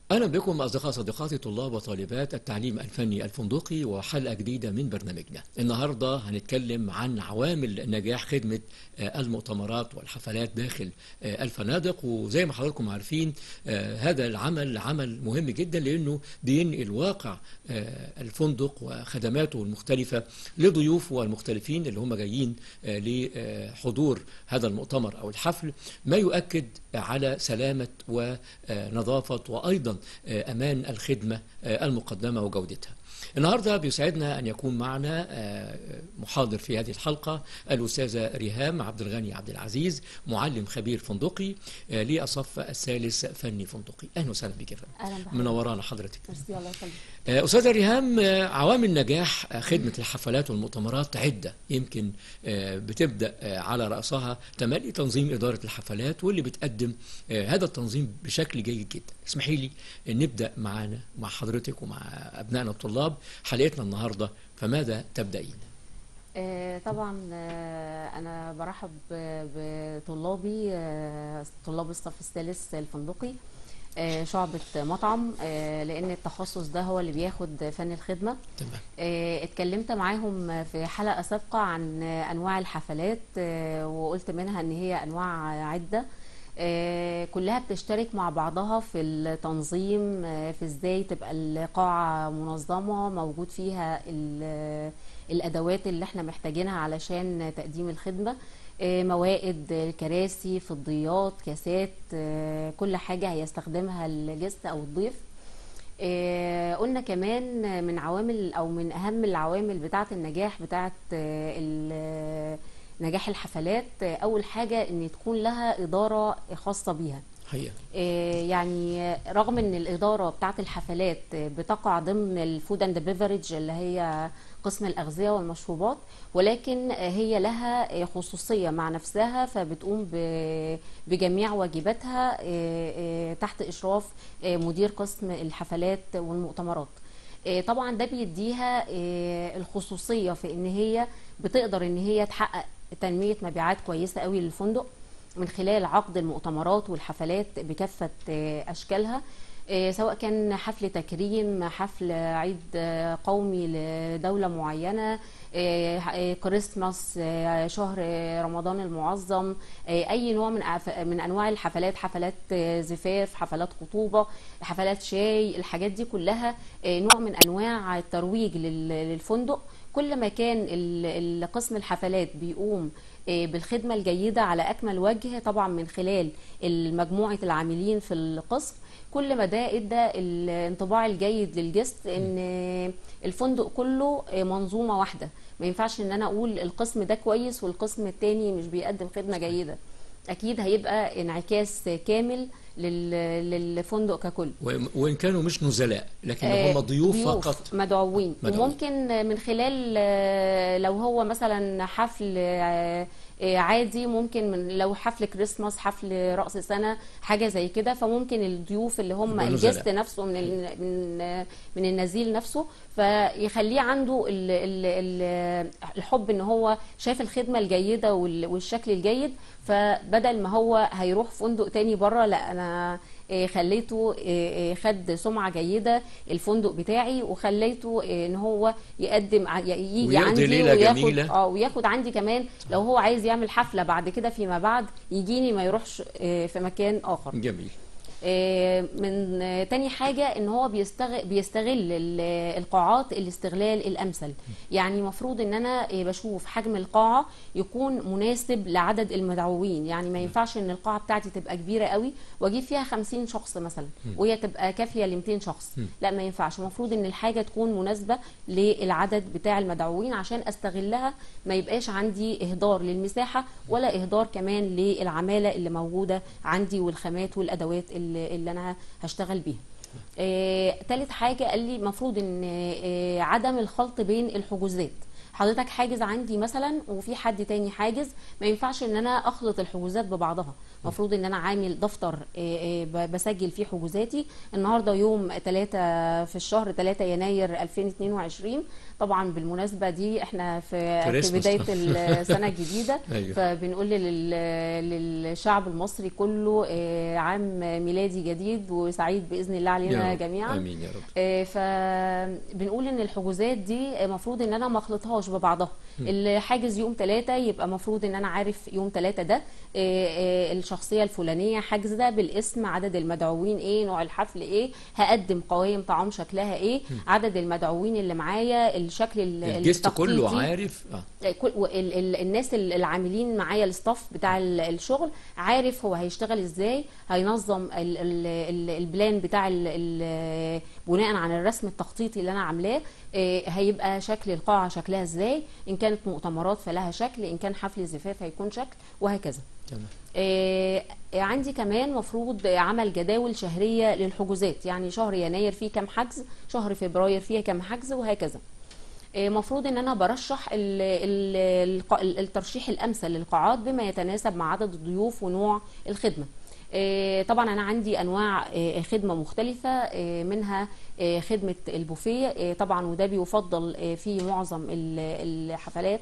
أهلا بكم أصدقاء صديقاتي طلاب وطالبات التعليم الفني الفندقي وحلقة جديدة من برنامجنا النهاردة هنتكلم عن عوامل نجاح خدمة آه، المؤتمرات والحفلات داخل آه، الفنادق وزي ما حضراتكم عارفين آه، هذا العمل عمل مهم جدا لأنه بينقل واقع آه، الفندق وخدماته المختلفة لضيوفه المختلفين اللي هم جايين آه، لحضور هذا المؤتمر أو الحفل ما يؤكد على سلامة ونظافة وأيضا آه، أمان الخدمة آه، المقدمة وجودتها النهاردة بيسعدنا أن يكون معنا آه، محاضر في هذه الحلقة الأستاذة ريهام عبد الغني عبد العزيز معلم خبير فندقي آه، للصف الثالث فني فندقي أهلا وسهلا بك يا فندم اهلا بحضرتك منورانا حضرتك ميرسي الله يخليك آه، أستاذة ريهام آه، عوامل نجاح آه، خدمة الحفلات والمؤتمرات عدة يمكن آه، بتبدأ آه، على رأسها تملي تنظيم إدارة الحفلات واللي بتقدم آه، هذا التنظيم بشكل جيد جدا اسمحي لي آه، نبدأ معانا مع حضرتك ومع أبنائنا الطلاب حلقتنا النهاردة فماذا تبدأين؟ آه طبعا آه انا برحب ب- بطلابي آه طلاب الصف الثالث الفندقي آه شعبة مطعم آه لان التخصص ده هو اللي بياخد فن الخدمة تمام آه، اتكلمت معاهم في حلقة سابقة عن آه، أنواع الحفلات آه، وقلت منها إن هي أنواع عدة آه، كلها بتشترك مع بعضها في التنظيم آه، في ازاي تبقى القاعة منظمة موجود فيها ال- الأدوات اللي احنا محتاجينها علشان تقديم الخدمة آه، موائد الكراسي فضيات كاسات آه، كل حاجة هيستخدمها الجست أو الضيف آه، قلنا كمان من عوامل او من اهم العوامل بتاعه النجاح بتاعه آه، ال- نجاح الحفلات آه، اول حاجه ان تكون لها اداره خاصه بيها حقيقة آه، يعني رغم ان الاداره بتاعه الحفلات آه، بتقع ضمن الفود اند بيفرج اللي هي قسم الاغذيه والمشروبات ولكن آه، هي لها آه، خصوصيه مع نفسها فبتقوم ب- بجميع واجباتها آه، آه، تحت اشراف آه، مدير قسم الحفلات والمؤتمرات آه، طبعا ده بيديها آه، الخصوصيه في ان هي بتقدر ان هي تحقق تنميه مبيعات كويسه قوي للفندق من خلال عقد المؤتمرات والحفلات بكافة آه، أشكالها آه، سواء كان حفل تكريم حفل عيد آه، قومي لدولة معينة آه، آه، كريسماس آه، شهر آه، رمضان المعظم آه، أي نوع من أعف- من أنواع الحفلات حفلات آه، زفاف حفلات خطوبة حفلات شاي الحاجات دي كلها آه، نوع من أنواع الترويج لل- للفندق كل ما كان ال- ال- قسم الحفلات بيقوم آه، بالخدمة الجيدة على أكمل وجه طبعا من خلال مجموعة العاملين في القسم كل ما ده ادى الانطباع الجيد للجست ان الفندق كله آه، منظومة واحدة ما ينفعش ان انا اقول القسم ده كويس والقسم التاني مش بيقدم خدمة جيدة اكيد هيبقى انعكاس كامل لل- للفندق ككل و- وإن كانوا مش نزلاء لكن آه، هم ضيوف فقط مدعوين مدعوين. وممكن من خلال آه، لو هو مثلا حفل آه، آه، عادي ممكن من لو حفل كريسماس حفل رأس سنة حاجة زي كده فممكن الضيوف اللي هم يبقوا نزلاء. الجست نفسه من ال- من آه، من النزيل نفسه فيخليه عنده ال- ال- ال- الحب ان هو شايف الخدمة الجيدة وال- والشكل الجيد فبدل ما هو هيروح فندق تاني بره لا انا إيه، خليته إيه، إيه، خد سمعة جيدة الفندق بتاعي وخليته إيه، ان هو يقدم ع- ي- يجي ويقضي عندي ليلة وياخد جميلة. اه وياخد عندي كمان لو هو عايز يعمل حفلة بعد كده فيما بعد يجيني ما يروحش إيه، في مكان اخر جميل آه، من آه، تاني حاجة ان هو بيستغل, بيستغل ال- القاعات الاستغلال الامثل يعني مفروض ان انا آه، بشوف حجم القاعة يكون مناسب لعدد المدعوين يعني ما ينفعش ان القاعة بتاعتي تبقى كبيرة قوي واجيب فيها 50 شخص مثلا وهي تبقى كافية ل 200 شخص لا ما ينفعش المفروض ان الحاجة تكون مناسبة للعدد بتاع المدعوين عشان استغلها ما يبقاش عندي اهدار للمساحة ولا اهدار كمان للعمالة اللي موجودة عندي والخامات والادوات اللي, اللي انا هشتغل بيها آه، تالت حاجة قال لي المفروض ان آه، عدم الخلط بين الحجوزات حضرتك حاجز عندي مثلا وفي حد تاني حاجز ما ينفعش ان انا اخلط الحجوزات ببعضها المفروض ان انا عامل دفتر آه، آه، ب- بسجل فيه حجوزاتي النهارده يوم 3 في الشهر 3 يناير 2022 طبعا بالمناسبه دي احنا في في كريسماس. بدايه السنه الجديده أيوة. فبنقول لل- للشعب المصري كله آه، عام ميلادي جديد وسعيد باذن الله يا علينا رب. جميعا امين يا رب آه، فبنقول ان الحجوزات دي المفروض ان انا ما اخلطهاش ببعضها اللي حاجز يوم ثلاثة يبقى المفروض ان انا عارف يوم ثلاثة ده آه، آه، الشخصيه الفلانيه حاجزه بالاسم عدد المدعوين ايه نوع الحفل ايه هقدم قوائم طعام شكلها ايه عدد المدعوين اللي معايا الشكل ال- الجست كله التخطيطي. عارف اه كل و- ال- ال- الناس ال- العاملين معايا الستاف بتاع ال- الشغل عارف هو هيشتغل ازاي هينظم ال- ال- ال- البلان بتاع ال- ال- بناء عن الرسم التخطيطي اللي انا عاملاه آه، هيبقى شكل القاعه شكلها ازاي ان كانت مؤتمرات فلها شكل ان كان حفل زفاف هيكون شكل وهكذا تمام آه، عندي كمان مفروض عمل جداول شهرية للحجوزات يعني شهر يناير فيه كام حجز شهر فبراير فيه كام حجز وهكذا آه، مفروض ان انا برشح ال- ال- الق- الترشيح الامثل للقاعات بما يتناسب مع عدد الضيوف ونوع الخدمه آه، طبعا انا عندي انواع آه، خدمه مختلفه آه، منها آه، خدمه البوفيه آه، طبعا وده بيفضل آه، في معظم ال- الحفلات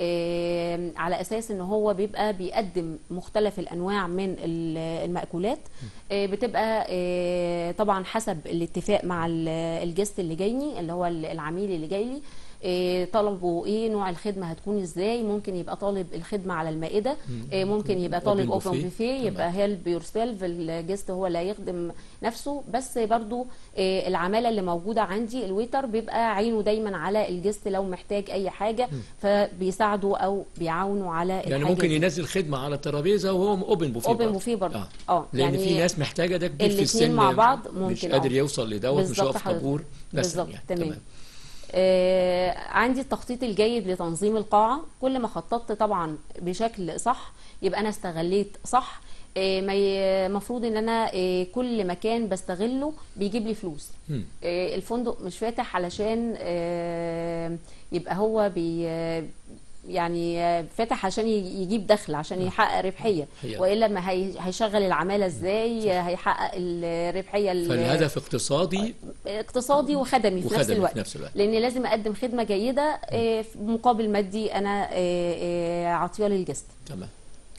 آه، على اساس ان هو بيبقى بيقدم مختلف الانواع من ال- المأكولات آه، بتبقى آه، طبعا حسب الاتفاق مع ال- الجست اللي جايني اللي هو العميل اللي جاي لي آه، طلبوا ايه نوع الخدمه هتكون ازاي ممكن يبقى طالب الخدمه على المائده آه، ممكن يبقى طالب Open اوبن buffet. بوفيه يبقى هيلب يور سيلف الجست هو اللي هيخدم نفسه بس برضو آه، العماله اللي موجوده عندي الويتر بيبقى عينه دايما على الجست لو محتاج اي حاجه فبيساعده او بيعاونوا على يعني الحاجة ممكن دي. ينزل خدمه على الترابيزه وهو اوبن بوفيه اوبن برضه. بوفيه برضه اه اه لان في ناس محتاجه ده كبير في الاتنين السن مع بعض مش ممكن، قادر آه. يوصل لدوت مش بالظبط واقف حضرتك. طابور مثلا بالظبط يعني تمام آه عندي التخطيط الجيد لتنظيم القاعة كل ما خططت طبعا بشكل صح يبقى أنا استغليت صح آه، ما ي- المفروض ان انا آه، كل مكان بستغله بيجيب لي فلوس مم. آه، الفندق مش فاتح علشان آه، يبقى هو بي يعني آه، فاتح عشان ي- يجيب دخل عشان يحقق ربحيه حقيقة. والا ما هي- هيشغل العماله ازاي هيحقق الربحيه ال- فالهدف اقتصادي اقتصادي وخدمي في نفس وخدمي الوقت في نفس الوقت لان لازم اقدم خدمه جيده آه، في مقابل مادي انا آه، آه، عاطيه للجست تمام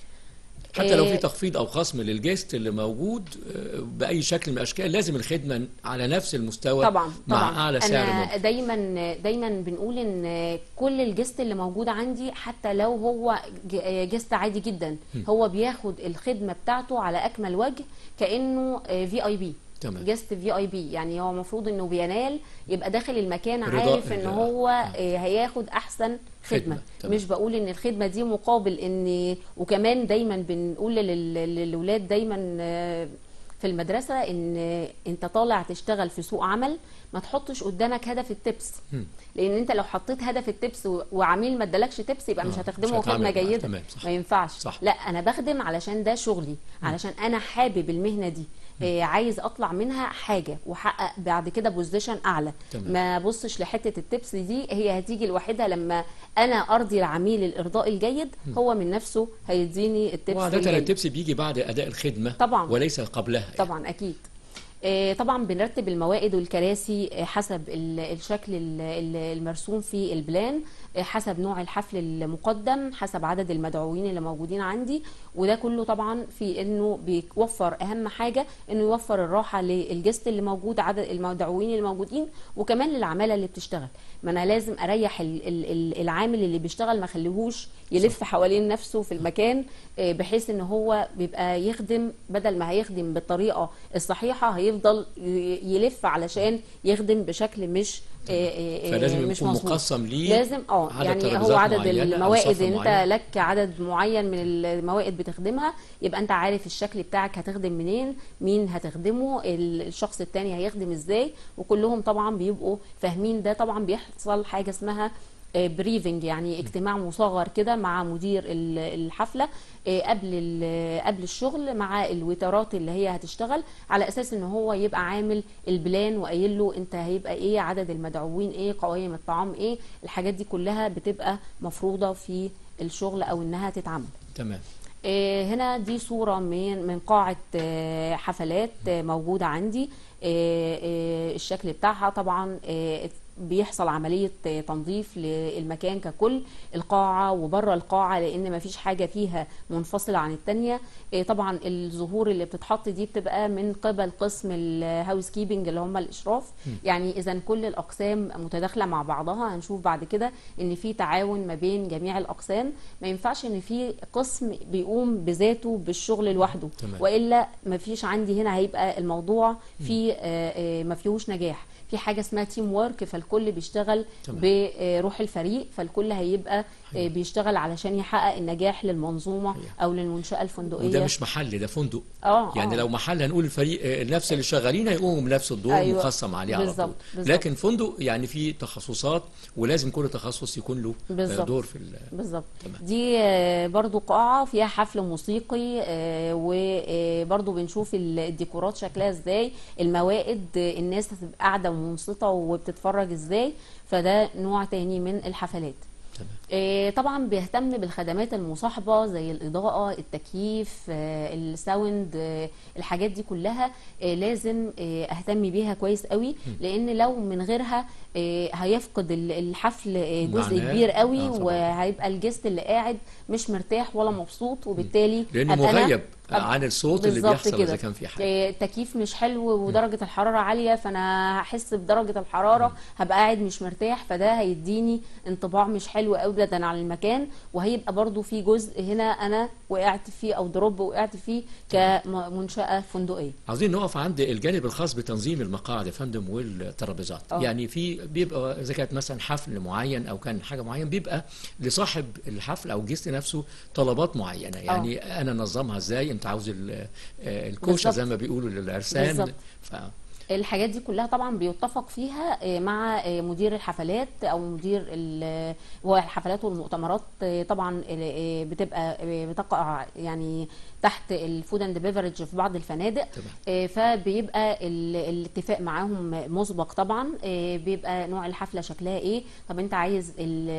حتى لو آه، في تخفيض او خصم للجست اللي موجود آه، باي شكل من الاشكال لازم الخدمه على نفس المستوى طبعا مع طبعا اعلى سعر انا ممكن دايما دايما بنقول ان كل الجست اللي موجود عندي حتى لو هو ج- جست عادي جدا هو بياخد الخدمه بتاعته على اكمل وجه كانه في اي بي تمام جست في اي بي يعني هو المفروض انه بينال يبقى داخل المكان رضا- عارف ان آه. هو آه، هياخد احسن خدمة. خدمه تمام. مش بقول ان الخدمه دي مقابل ان وكمان دايما بنقول لل- للاولاد دايما آه، في المدرسه ان انت طالع تشتغل في سوق عمل ما تحطش قدامك هدف التبس مم. لان انت لو حطيت هدف التبس و- وعميل ما ادالكش تبس يبقى مش آه، هتخدمه مش هتعامل خدمه معاه. جيده تمام، صح. ما ينفعش صح. لا انا بخدم علشان ده شغلي علشان انا حابب المهنه دي آه، عايز اطلع منها حاجه واحقق بعد كده بوزيشن اعلى تمام. ما بصش لحته التبس دي هي هتيجي لوحدها لما انا ارضي العميل الارضاء الجيد هو من نفسه هيديني التبس وعادة الجيد. التبس بيجي بعد اداء الخدمه طبعا. وليس قبلها يعني. طبعا اكيد آه، طبعا بنرتب الموائد والكراسي آه، حسب ال- الشكل ال- ال- المرسوم في البلان آه، حسب نوع الحفل المقدم حسب عدد المدعوين اللي موجودين عندي وده كله طبعا في انه بيوفر اهم حاجه انه يوفر الراحه للجست اللي موجود عدد المدعوين اللي موجودين وكمان للعماله اللي بتشتغل ما انا لازم اريح ال- ال- ال- العامل اللي بيشتغل ما خليهوش يلف حوالين نفسه في المكان آه، بحيث ان هو بيبقى يخدم بدل ما هيخدم بالطريقه الصحيحه هيفضل ي- يلف علشان يخدم بشكل مش آه، آه، آه، فلازم مش يكون مظبوط. مقسم ليه لازم اه عدد يعني هو ترابيزات عدد معينة أو الموائد صف انت معين. لك عدد معين من الموائد بتخدمها يبقى انت عارف الشكل بتاعك هتخدم منين مين هتخدمه ال- الشخص التاني هيخدم ازاي وكلهم طبعا بيبقوا فاهمين ده طبعا بيحصل حاجه اسمها بريفنج يعني اجتماع مصغر كده مع مدير ال- الحفله آه، قبل ال- قبل الشغل مع الوترات اللي هي هتشتغل على اساس ان هو يبقى عامل البلان وقايل له انت هيبقى ايه عدد المدعوين ايه قوائم الطعام ايه الحاجات دي كلها بتبقى مفروضه في الشغل او انها تتعمل تمام آه، هنا دي صورة من من قاعة آه، حفلات آه، موجودة عندي آه، آه، الشكل بتاعها طبعا آه، بيحصل عملية آه، تنظيف للمكان ككل القاعة وبره القاعة لأن مفيش حاجة فيها منفصلة عن التانية آه، طبعا الزهور اللي بتتحط دي بتبقى من قبل قسم الهاوس كيبنج اللي هم الإشراف يعني إذا كل الأقسام متداخلة مع بعضها هنشوف بعد كده إن في تعاون ما بين جميع الأقسام ما ينفعش إن في قسم بيقوم بذاته بالشغل لوحده تمام. والا ما فيش عندي هنا هيبقى الموضوع في آه، آه، ما فيهوش نجاح في حاجه اسمها تيم وورك فالكل بيشتغل تمام. بروح الفريق فالكل هيبقى آه، بيشتغل علشان يحقق النجاح للمنظومه حقيقة. او للمنشاه الفندقيه وده مش محل ده فندق اه يعني آه. لو محل هنقول الفريق آه، نفس اللي شغالين هيقوموا بنفس الدور أيوة. مخصم عليه على طول بالظبط، بالظبط. لكن فندق يعني فيه تخصصات ولازم كل تخصص يكون له آه، بالظبط. دور في ال- بالظبط تمام. دي آه، برضو قاعة فيها حفل موسيقي وبرضو بنشوف ال- الديكورات شكلها ازاي الموائد آه، الناس هتبقى قاعدة ومنصتة وبتتفرج ازاي فده نوع تاني من الحفلات تمام آه، طبعا بيهتم بالخدمات المصاحبة زي الإضاءة التكييف آه، الساوند آه، الحاجات دي كلها آه، لازم آه، أهتم بيها كويس قوي لأن لو من غيرها آه، هيفقد ال- الحفل آه، جزء معناه. كبير قوي آه، طبعاً. وهيبقى الجست اللي قاعد مش مرتاح ولا مبسوط وبالتالي لانه أبقى أنا- مغيب أب- عن الصوت اللي بالظبط بيحصل كده. اذا كان في حاجه آه، التكييف مش حلو ودرجة الحرارة عالية فأنا هحس بدرجة الحرارة هبقى قاعد مش مرتاح فده هيديني انطباع مش حلو أبدا عن المكان وهيبقى برضو في جزء هنا أنا وقعت فيه أو دروب وقعت فيه كمنشأة فندقية عاوزين نقف عند الجانب الخاص بتنظيم المقاعد يا فندم والترابيزات آه. يعني في بيبقى اذا كانت مثلا حفل معين او كان حاجه معين بيبقى لصاحب الحفل او الجست نفسه طلبات معينه يعني انا انظمها ازاي انت عاوز ال- آه، الكوشه بالظبط. زي ما بيقولوا للعرسان بالظبط. ف... الحاجات دي كلها طبعا بيتفق فيها آه، مع آه، مدير الحفلات او مدير ال- هو الحفلات والمؤتمرات آه، طبعا آه، بتبقى آه، بتقع يعني تحت الفود اند بيفرج في بعض الفنادق تمام. آه، فبيبقى ال- الاتفاق معاهم مسبق طبعا آه، بيبقى نوع الحفله شكلها ايه طب انت عايز ال-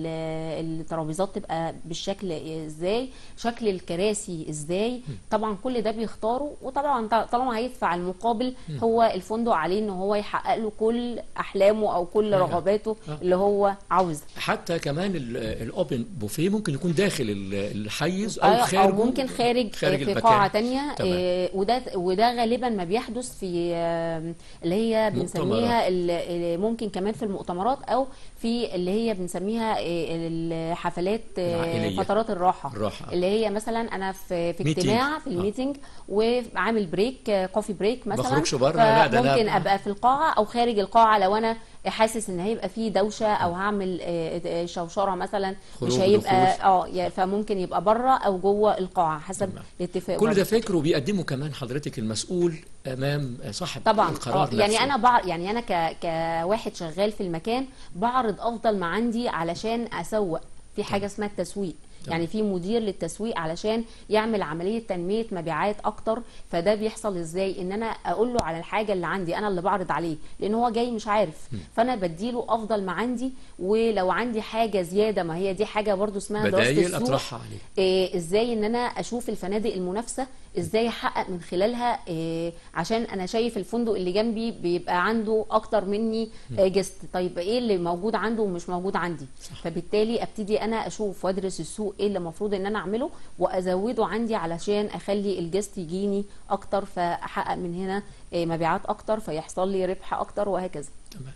ال- الترابيزات تبقى بالشكل ازاي شكل الكراسي ازاي طبعا كل ده بيختاره وطبعا ط- طالما هيدفع المقابل هو الفندق عليه ان هو يحقق له كل احلامه او كل أيوة. رغباته آه. اللي هو عاوزها حتى كمان ال- الاوبن بوفيه ممكن يكون داخل ال- الحيز او او, خارج أو ممكن خارج, خارج في المكان. قاعه تانية تمام. آه، وده وده غالبا ما بيحدث في آه، اللي هي بنسميها ال- ال- ممكن كمان في المؤتمرات او في اللي هي بنسميها آه، الحفلات آه، العائلية. فترات الراحه الراحة. اللي هي مثلا انا في في ميتينج. اجتماع في آه. الميتنج وعامل بريك آه، كوفي بريك مثلا بخرجش بره، لا، ده أنا- فممكن ابقى في القاعه او خارج القاعه لو انا حاسس ان هيبقى فيه دوشه او هعمل آه، آه، شوشره مثلا مش خروج هيبقى دخول. اه يا- فممكن يبقى بره او جوه القاعه حسب تمام. الاتفاق كل برضه. ده فكر وبيقدمه كمان حضرتك المسؤول امام صاحب طبعا القرار آه، يعني نفسه. انا بع... يعني انا ك... كواحد شغال في المكان بعرض افضل ما عندي علشان اسوق في حاجه اسمها التسويق يعني في مدير للتسويق علشان يعمل عمليه تنميه مبيعات اكتر فده بيحصل ازاي ان انا اقول له على الحاجه اللي عندي انا اللي بعرض عليه لان هو جاي مش عارف فانا بديله افضل ما عندي ولو عندي حاجه زياده ما هي دي حاجه برضو اسمها دراسه بدايل السوق اطرحها عليه إيه ازاي ان انا اشوف الفنادق المنافسه ازاي احقق من خلالها إيه عشان انا شايف الفندق اللي جنبي بيبقى عنده اكتر مني آه، جست طيب ايه اللي موجود عنده ومش موجود عندي فبالتالي ابتدي انا اشوف وادرس السوق ايه اللي المفروض ان انا اعمله وازوده عندي علشان اخلي الجست يجيني اكتر فاحقق من هنا آه، مبيعات اكتر فيحصل لي ربح اكتر وهكذا تمام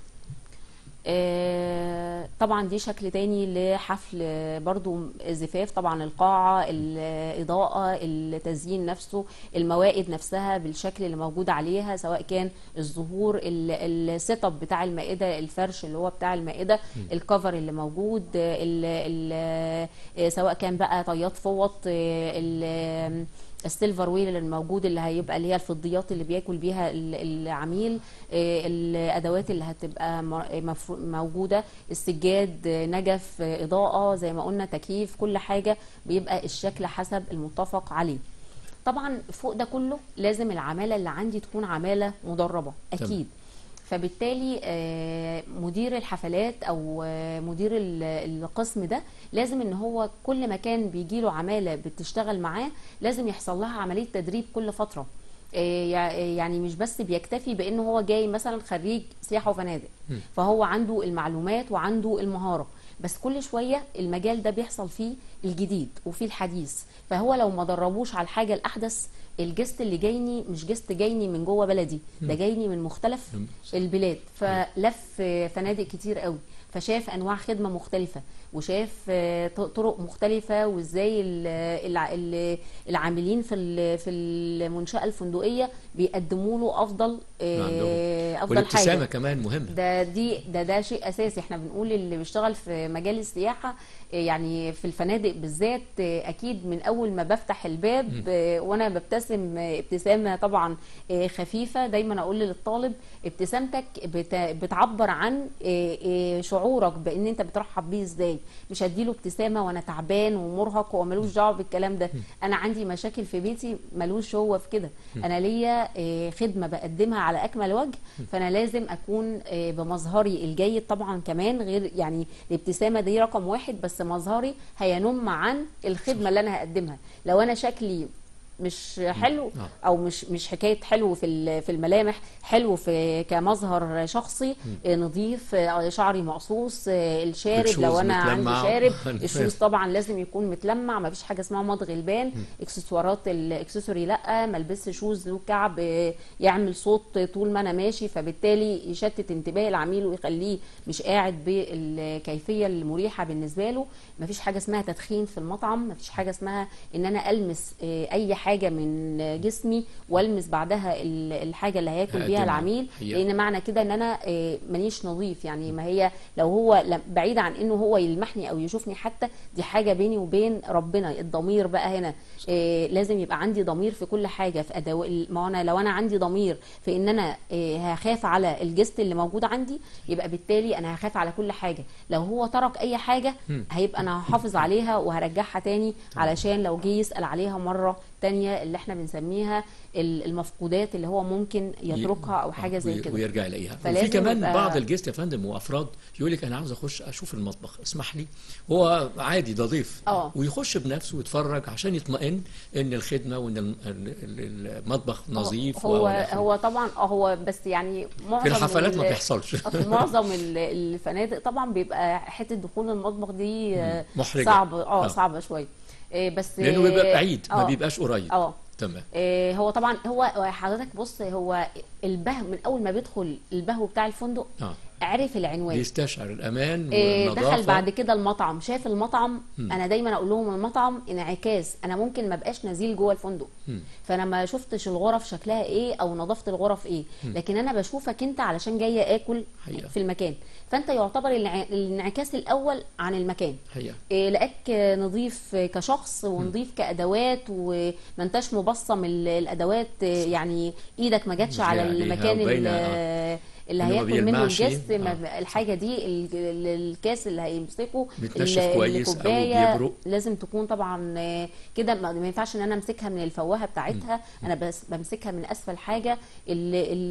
آه، طبعا دي شكل تاني لحفل آه، برضو زفاف طبعا القاعة الإضاءة التزيين نفسه الموائد نفسها بالشكل اللي موجود عليها سواء كان الظهور ال- السيت اب بتاع المائدة الفرش اللي هو بتاع المائدة الكفر اللي موجود آه، ال ال آه، سواء كان بقى طيات فوط آه، ال- السيلفر ويل الموجود اللي هيبقى اللي هي الفضيات اللي بياكل بيها ال- العميل آه، الادوات اللي هتبقى م- مفرو- موجوده السجاد آه، نجف آه، اضاءه زي ما قلنا تكييف كل حاجه بيبقى الشكل حسب المتفق عليه طبعا فوق ده كله لازم العماله اللي عندي تكون عماله مدربه اكيد فبالتالي آه، مدير الحفلات او آه، مدير ال- القسم ده لازم ان هو كل مكان بيجي له عماله بتشتغل معاه لازم يحصل لها عمليه تدريب كل فتره آه، يع- يعني مش بس بيكتفي بانه هو جاي مثلا خريج سياحه وفنادق فهو عنده المعلومات وعنده المهاره بس كل شويه المجال ده بيحصل فيه الجديد وفيه الحديث فهو لو ما دربوش على الحاجه الاحدث الجست اللي جايني مش جست جايني من جوه بلدي ده جايني من مختلف مم. البلاد فلف فنادق كتير قوي فشاف انواع خدمه مختلفه وشاف آه، ط- طرق مختلفه وازاي ال- الع- ال- العاملين في ال- في المنشاه الفندقيه بيقدموا له افضل آه، افضل والابتسامه حاجه كمان مهمه ده دي ده ده شيء اساسي احنا بنقول اللي بيشتغل في مجال السياحه آه، يعني في الفنادق بالذات آه، اكيد من اول ما بفتح الباب آه، وانا ببتسم آه، ابتسامه طبعا آه، خفيفه دايما اقول للطالب ابتسامتك بت- بتعبر عن آه، آه، شعورك بان انت بترحب بيه ازاي مش هديله ابتسامه وانا تعبان ومرهق وملوش دعوه بالكلام ده انا عندي مشاكل في بيتي ملوش هو في كده انا ليا آه، خدمه بقدمها على اكمل وجه فانا لازم اكون آه، بمظهري الجيد طبعا كمان غير يعني الابتسامه دي رقم واحد بس مظهري هينم عن الخدمه اللي انا هقدمها لو انا شكلي مش حلو آه. او مش مش حكايه حلو في ال- في الملامح حلو في كمظهر شخصي آه، نظيف آه، شعري مقصوص آه، الشارب الشوز لو انا عندي متلمع. شارب الشوز طبعا لازم يكون متلمع ما فيش حاجه اسمها مضغ البان اكسسوارات الاكسسوري لا ما البسش شوز له كعب آه، يعمل صوت طول ما انا ماشي فبالتالي يشتت انتباه العميل ويخليه مش قاعد بالكيفيه المريحه بالنسبه له ما فيش حاجه اسمها تدخين في المطعم ما فيش حاجه اسمها ان انا المس آه، اي حاجه من جسمي والمس بعدها ال- الحاجه اللي هياكل بيها هقدمها. العميل حقيقة. لان معنى كده ان انا آه، مانيش نظيف يعني ما هي لو هو لم- بعيد عن انه هو يلمحني او يشوفني حتى دي حاجه بيني وبين ربنا الضمير بقى هنا آه، لازم يبقى عندي ضمير في كل حاجه في ادو ما انا لو انا عندي ضمير في ان انا آه، هخاف على الجست اللي موجود عندي يبقى بالتالي انا هخاف على كل حاجه لو هو ترك اي حاجه هيبقى انا هحافظ عليها وهرجعها تاني علشان لو جه يسال عليها مره تانية اللي احنا بنسميها ال- المفقودات اللي هو ممكن يتركها او حاجه زي وي- كده ويرجع يلاقيها فلازم وفي كمان يبقى- بعض الجيست يا فندم وافراد يقول لك انا عاوز اخش اشوف المطبخ اسمح لي هو عادي ده ضيف آه. ويخش بنفسه ويتفرج عشان يطمئن ان الخدمه وان الم- ال- ال- المطبخ نظيف هو وإلى آخره. هو طبعا اه هو بس يعني معظم في الحفلات ما ال- بيحصلش في معظم ال- الفنادق طبعا بيبقى حته دخول المطبخ دي آه، محرجة. صعبه اه آه. صعبه شويه آه، بس لانه بيبقى بعيد ما آه. بيبقاش قريب اه تمام آه، هو طبعا هو حضرتك بص هو البهو من اول ما بيدخل البهو بتاع الفندق اه عرف العنوان بيستشعر الامان آه، والنظافه دخل بعد كده المطعم شاف المطعم انا دايما اقول لهم المطعم انعكاس انا ممكن ما بقاش نزيل جوه الفندق فانا ما شفتش الغرف شكلها ايه او نظافه الغرف ايه لكن انا بشوفك انت علشان جايه اكل حقيقة. في المكان فانت يعتبر الانع- الانعكاس الاول عن المكان حقيقه إيه، لقاك نظيف كشخص ونظيف كادوات وما انتش مبصم ال- الادوات إيه، يعني ايدك ما جاتش مش على جاية عليها المكان وباينة، اللي, اللي إنه ما هياكل منه بيلمعش. الجست ما آه. ب- الحاجه دي ال- ال- الكاس اللي هيمسكه بيتنشف ال- كويس أو الكوباية بيبرق. لازم تكون طبعا آه، كده ما ما ينفعش ان انا امسكها من الفواهه بتاعتها انا بس بمسكها من اسفل حاجه ال-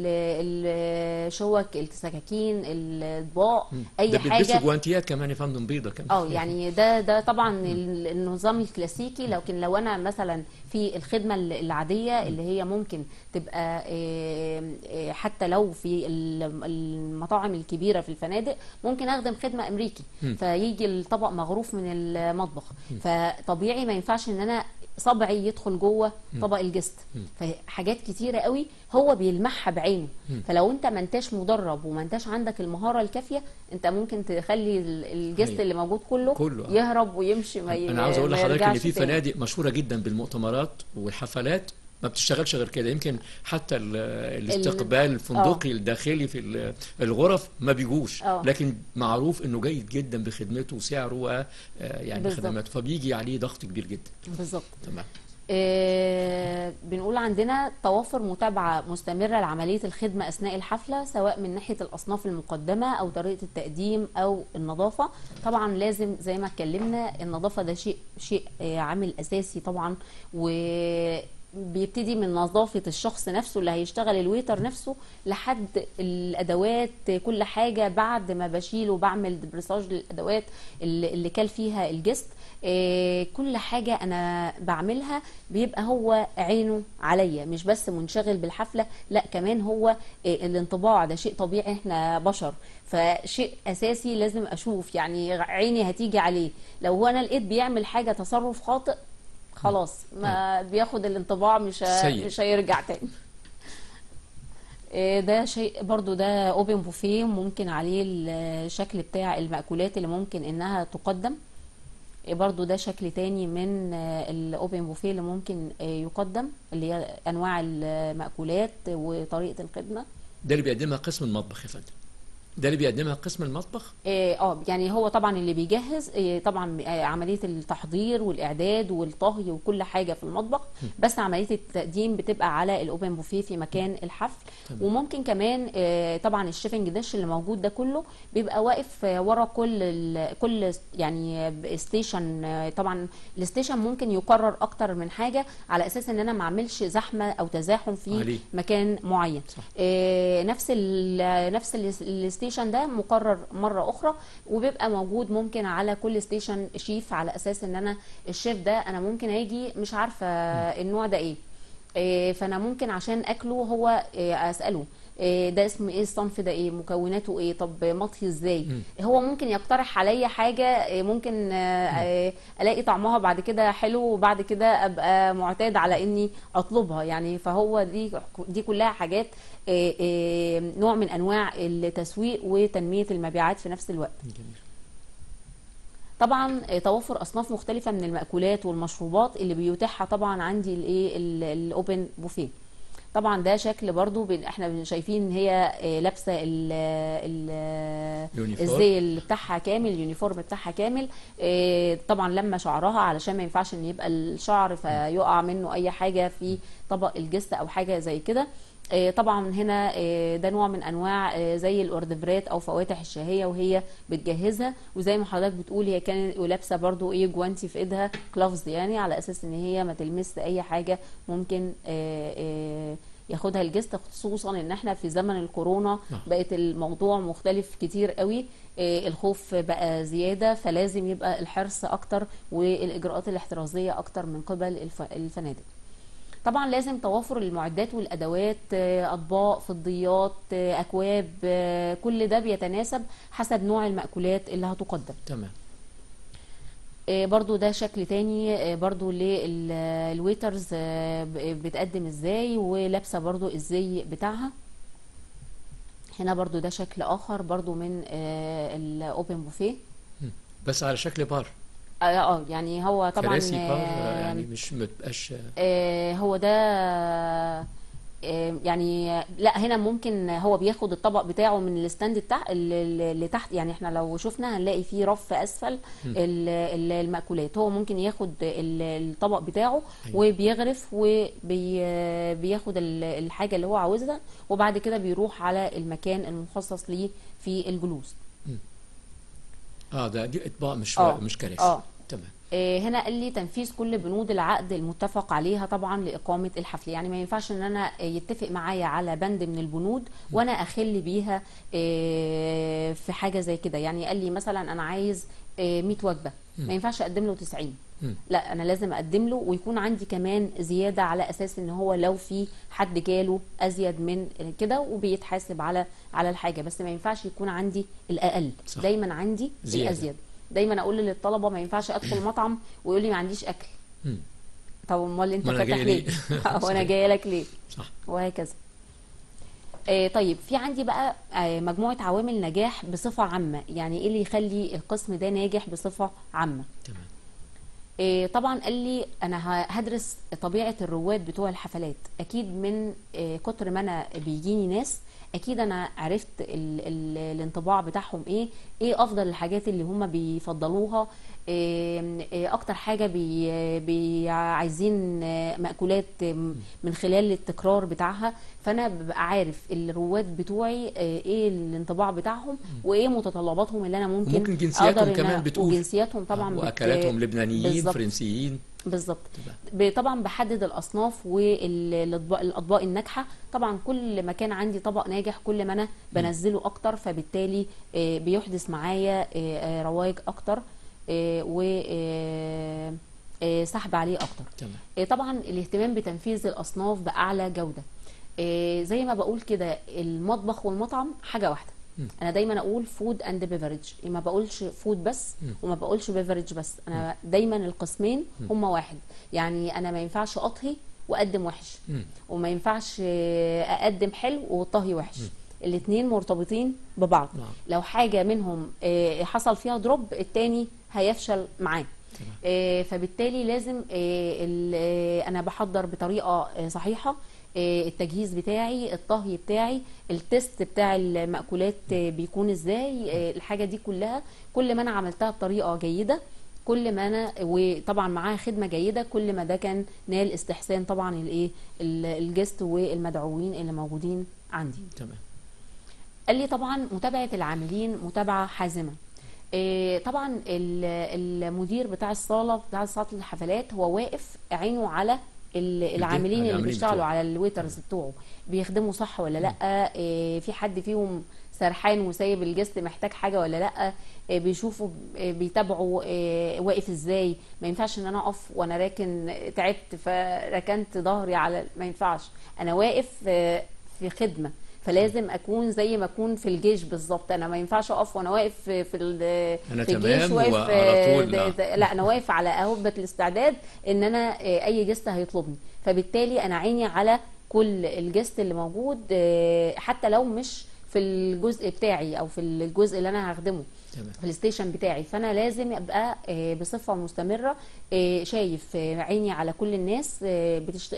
ال- الشوك السكاكين الاطباق اي ده بيلبسوا حاجه جوانتيات كمان يا فندم بيضه كمان اه يعني ده ده طبعا ال- النظام الكلاسيكي لكن لو انا مثلا في الخدمه ال- العاديه اللي هي ممكن تبقى آه، آه، حتى لو في ال- المطاعم الكبيره في الفنادق ممكن اخدم خدمه امريكي فيجي الطبق مغروف من المطبخ فطبيعي ما ينفعش ان انا صبعي يدخل جوه طبق الجست فحاجات كتيره قوي هو بيلمحها بعينه فلو انت ما انتش مدرب وما انتش عندك المهاره الكافيه انت ممكن تخلي ال- الجست أيوة. اللي موجود كله, كله. يهرب ويمشي ما ي- انا عاوز اقول ما لحضرتك ان يرجعش في تاني. فنادق مشهوره جدا بالمؤتمرات والحفلات ما بتشتغلش غير كده يمكن حتى ال- الاستقبال الفندقي الداخلي في ال- الغرف ما بيجوش آه. لكن معروف انه جيد جدا بخدمته وسعره و آه، يعني بالظبط. خدماته فبيجي عليه ضغط كبير جدا بالظبط تمام آه، بنقول عندنا توافر متابعة مستمرة لعملية الخدمة أثناء الحفلة سواء من ناحية الأصناف المقدمة أو طريقة التقديم أو النظافة طبعا لازم زي ما اتكلمنا النظافة ده شيء شيء آه، عامل أساسي طبعا وبيبتدي من نظافة الشخص نفسه اللي هيشتغل الويتر نفسه لحد الأدوات كل حاجة بعد ما بشيل وبعمل دبرساج للأدوات اللي اللي كل فيها الجست آه، كل حاجة أنا بعملها بيبقى هو عينه عليا مش بس منشغل بالحفلة لا كمان هو آه، الانطباع ده شيء طبيعي احنا بشر فشيء أساسي لازم أشوف يعني عيني هتيجي عليه لو هو أنا لقيت بيعمل حاجة تصرف خاطئ خلاص ما بياخد الانطباع مش ه- سيء. مش هيرجع تاني آه، ده شيء برضو ده اوبن بوفيه ممكن عليه الشكل بتاع المأكولات اللي ممكن انها تقدم آه، برضو ده شكل تاني من الاوبن بوفيه اللي ممكن آه، يقدم اللي هي انواع المأكولات وطريقة الخدمة ده اللي بيقدمها قسم المطبخ يا فندم ده اللي بيقدمها قسم المطبخ اه آه، يعني هو طبعا اللي بيجهز آه، طبعا آه، عمليه التحضير والاعداد والطهي وكل حاجه في المطبخ بس عمليه التقديم بتبقى على الاوبن بوفيه في مكان الحفل تمام. وممكن كمان آه، طبعا الشيفنج ديش اللي موجود ده كله بيبقى واقف آه، ورا كل ال- كل يعني ستيشن آه، طبعا الستيشن ممكن يكرر اكتر من حاجه على اساس ان انا ما اعملش زحمه او تزاحم في عليه. مكان معين صح. آه، نفس ال نفس ال- الستيشن ده مكرر مره اخرى وبيبقى موجود ممكن على كل ستيشن شيف على اساس ان انا الشيف ده انا ممكن اجي مش عارفه النوع ده ايه آه، فانا ممكن عشان اكله هو آه، اساله آه، ده اسم ايه الصنف ده ايه مكوناته ايه طب مطهي ازاي هو ممكن يقترح عليا حاجه آه، ممكن آه، آه، الاقي طعمها بعد كده حلو وبعد كده ابقى معتاد على اني اطلبها يعني فهو دي دي كلها حاجات آه، آه، نوع من انواع التسويق وتنميه المبيعات في نفس الوقت جميل طبعا آه، توفر اصناف مختلفه من المأكولات والمشروبات اللي بيتاحها طبعا عندي الايه ال- الاوبن بوفيه طبعا ده شكل برضو بن- احنا بن- شايفين ان هي آه، لابسه ال ال يونيفورم. الزي اللي بتاعها كامل اليونيفورم بتاعها كامل آه، طبعا لما شعرها علشان ما ينفعش ان يبقى الشعر فيقع منه اي حاجه في طبق الجست او حاجه زي كده آه، طبعا هنا آه، ده نوع من انواع آه، زي الاوردفرات او فواتح الشهيه وهي بتجهزها وزي ما حضرتك بتقول هي كانت ولابسه برضو ايه جوانتي في ايدها كلافز يعني على اساس ان هي ما تلمس اي حاجه ممكن آه، آه، ياخدها الجست خصوصا ان احنا في زمن الكورونا نعم. بقت الموضوع مختلف كتير قوي آه، الخوف بقى زياده فلازم يبقى الحرص اكتر والاجراءات الاحترازيه اكتر من قبل الف- الفنادق طبعا لازم توافر المعدات والادوات آه، اطباق فضيات آه، اكواب آه، كل ده بيتناسب حسب نوع المأكولات اللي هتقدم تمام آه، برضو ده شكل تاني آه، برضو للويترز بتقدم ازاي ولابسه برضو الزي بتاعها هنا برضو ده شكل اخر برضو من الاوبن بوفيه بس على شكل بار اه آه، يعني هو طبعا كراسي بار آه، يعني مش ما تبقاش آه، هو ده آه، يعني لا هنا ممكن هو بياخد الطبق بتاعه من الستاند بتاع اللي تحت يعني احنا لو شفنا هنلاقي فيه رف اسفل ال- ال- المأكولات هو ممكن ياخد ال- الطبق بتاعه أيوة. وبيغرف وبياخد الحاجة اللي هو عاوزها وبعد كده بيروح على المكان المخصص ليه في الجلوس اه ده دي اطباق مش آه. مش كراسي اه تمام آه، هنا قال لي تنفيذ كل بنود العقد المتفق عليها طبعا لإقامة الحفل يعني ما ينفعش ان انا آه، يتفق معايا على بند من البنود وانا اخل بيها آه، في حاجة زي كده يعني قال لي مثلا انا عايز آه، 100 وجبة ما ينفعش اقدم له 90 مم. لا انا لازم اقدم له ويكون عندي كمان زيادة على اساس ان هو لو في حد جاله ازيد من كده وبيتحاسب على على الحاجة بس ما ينفعش يكون عندي الاقل صح. دايما عندي زيادة. الازيد دايما اقول للطلبه ما ينفعش ادخل مطعم ويقول لي ما عنديش اكل مم. طب امال انت ما أنا فاتح جاي ليه ليه؟ وانا صحيح. جايه لك ليه صح وهكذا آه طيب في عندي بقى آه مجموعه عوامل نجاح بصفه عامه يعني ايه اللي يخلي القسم ده ناجح بصفه عامه تمام آه، طبعا قال لي انا ه- هدرس طبيعه الرواد بتوع الحفلات اكيد من آه، كتر ما انا بيجيني ناس اكيد انا عرفت ال ال الانطباع بتاعهم ايه ايه افضل الحاجات اللي هم بيفضلوها إيه إيه اكتر حاجه بي بي عايزين آه، مأكولات آم، من خلال التكرار بتاعها فانا ببقى عارف الرواد بتوعي آه، ايه الانطباع بتاعهم وايه متطلباتهم اللي انا ممكن وممكن جنسياتهم أقدر إن كمان أنا- بتقول. وجنسياتهم طبعا بت- واكلاتهم لبنانيين بالظبط. فرنسيين بالظبط ب- طبعا بحدد الاصناف والاطباق الاطباق الناجحه طبعا كل ما كان عندي طبق ناجح كل ما انا بنزله اكتر فبالتالي آه، بيحدث معايا آه، آه، روايج اكتر وسحب عليه اكتر تمام آه، طبعا الاهتمام بتنفيذ الاصناف باعلى جوده آه، زي ما بقول كده المطبخ والمطعم حاجه واحده مم. انا دايما اقول فود اند بيفرج ما بقولش فود بس مم. وما بقولش بيفرج بس انا دايما القسمين هما واحد يعني انا ما ينفعش اطهي واقدم وحش مم. وما ينفعش آه، اقدم حلو والطهي وحش الاثنين مرتبطين ببعض نعم. لو حاجه منهم آه، حصل فيها دروب التاني هيفشل معاه تمام. آه، فبالتالي لازم آه، ال- آه، انا بحضر بطريقه آه، صحيحه آه، التجهيز بتاعي الطهي بتاعي التست بتاع المأكولات آه، بيكون ازاي آه، الحاجه دي كلها كل ما انا عملتها بطريقه جيده كل ما انا وطبعا معاها خدمه جيده كل ما ده كان نال استحسان طبعا الايه ال- الجست والمدعوين اللي موجودين عندي تمام قال لي طبعا متابعه العاملين متابعه حازمه إيه، طبعا ال- المدير بتاع الصاله بتاع صاله الحفلات هو واقف عينه على ال- العاملين اللي العاملين بيشتغلوا بتوعه. على الويترز بتوعه بيخدموا صح ولا لا إيه، في حد فيهم سرحان وسايب الجست محتاج حاجه ولا لا إيه، بيشوفوا إيه، بيتابعوا إيه، واقف ازاي ما ينفعش ان انا اقف وانا راكن تعبت فركنت ظهري على ما ينفعش انا واقف آه، في خدمه فلازم اكون زي ما اكون في الجيش بالظبط انا ما ينفعش اقف وانا واقف في في, ال- أنا في تمام واقف وعلى آه، طول، ده- آه. ده- لا انا واقف على اهبه الاستعداد ان انا آه، اي جست هيطلبني فبالتالي انا عيني على كل الجست اللي موجود آه، حتى لو مش في الجزء بتاعي او في الجزء اللي انا هخدمه تمام في الستيشن بتاعي فانا لازم ابقى آه، بصفه مستمره آه، شايف آه، عيني على كل الناس آه، بتشت...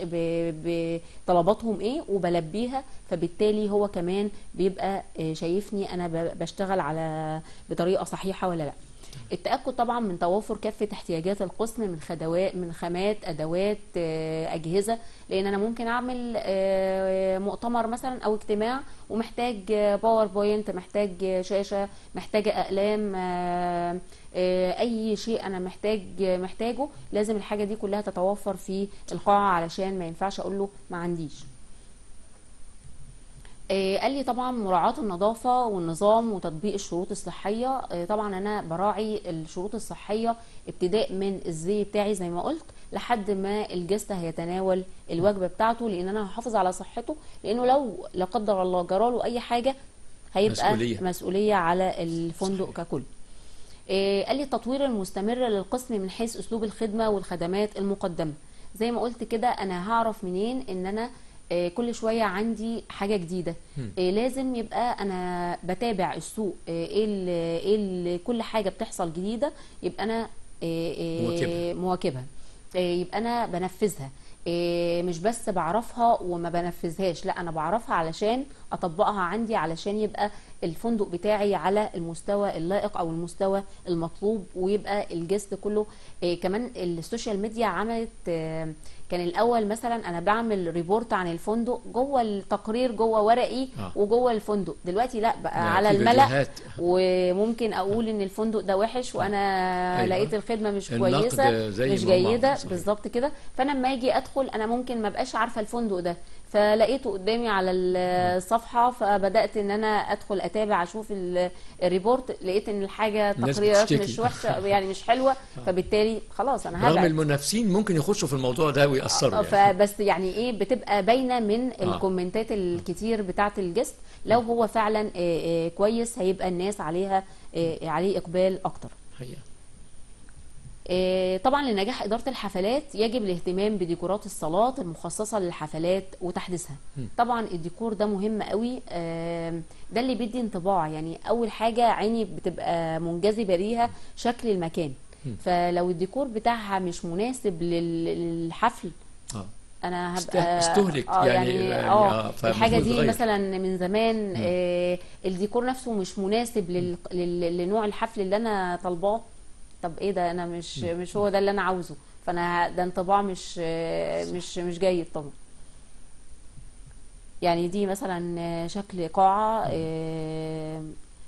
ب- بطلباتهم ايه وبلبيها فبالتالي هو كمان بيبقى آه، شايفني انا ب- بشتغل على بطريقه صحيحه ولا لا التاكد طبعا من توافر كافه احتياجات القسم من خدوات من خامات ادوات آه، اجهزه لان انا ممكن اعمل آه، مؤتمر مثلا او اجتماع ومحتاج آه، باوربوينت محتاج آه، شاشه محتاجه اقلام آه، آه، اي شيء انا محتاج محتاجه لازم الحاجه دي كلها تتوفر في القاعه علشان ما ينفعش اقول له ما عنديش آه، قال لي طبعا مراعاة النظافة والنظام وتطبيق الشروط الصحية آه، طبعا أنا براعي الشروط الصحية ابتداء من الزي بتاعي زي ما قلت لحد ما الجست هيتناول الوجبة بتاعته لأن أنا هحافظ على صحته لأنه لو لا قدر الله جراله أي حاجة هيبقى مسؤولية. مسؤولية على الفندق ككل آه، قال لي التطوير المستمر للقسم من حيث اسلوب الخدمه والخدمات المقدمه زي ما قلت كده انا هعرف منين ان انا آه، كل شويه عندي حاجه جديده آه، لازم يبقى انا بتابع السوق آه، ايه ال- ايه ال- كل حاجه بتحصل جديده يبقى انا آه، آه، مواكبها. مواكبها آه، يبقى انا بنفذها آه، مش بس بعرفها وما بنفذهاش لا انا بعرفها علشان اطبقها عندي علشان يبقى الفندق بتاعي على المستوى اللائق او المستوى المطلوب ويبقى الجست كله آه، كمان السوشيال ميديا عملت آه، كان الاول مثلا انا بعمل ريبورت عن الفندق جوه التقرير جوه ورقي آه. وجوه الفندق دلوقتي لا بقى لا، على في الملأ فيديوهات. وممكن اقول ان الفندق ده وحش وانا أيوة. لقيت الخدمه مش النقد كويسه زي مش ما هو جيده صحيح. بالظبط كده فانا لما اجي ادخل انا ممكن ما بقاش عارفه الفندق ده فلقيته قدامي على الصفحه فبدات ان انا ادخل اتابع اشوف ال- الريبورت لقيت ان الحاجه الناس تقريرات بتشتكي. مش وحشه يعني مش حلوه فبالتالي خلاص انا رغم هبعد المنافسين ممكن يخشوا في الموضوع ده ويأثروا يعني. فبس يعني ايه بتبقى باينه من الكومنتات الكتير بتاعه الجست لو هو فعلا آه، آه، كويس هيبقى الناس عليها آه، عليه اقبال اكتر حقيقة. آه، طبعا لنجاح إدارة الحفلات يجب الاهتمام بديكورات الصالات المخصصة للحفلات وتحديثها طبعا الديكور ده مهم قوي آه، ده اللي بيدي انطباع يعني أول حاجة عيني بتبقى منجذبة ليها شكل المكان فلو الديكور بتاعها مش مناسب لل- للحفل اه انا است- هبقى استهلك اه يعني- يعني يعني اه آه، فالمفروض الحاجه دي يتغير. مثلا من زمان آه الديكور نفسه مش مناسب لل... لل... لنوع الحفل اللي انا طالباه طب ايه ده انا مش مش هو ده اللي انا عاوزه فانا ده انطباع مش آه، مش مش جيد طبعا يعني دي مثلا آه، شكل قاعة آه،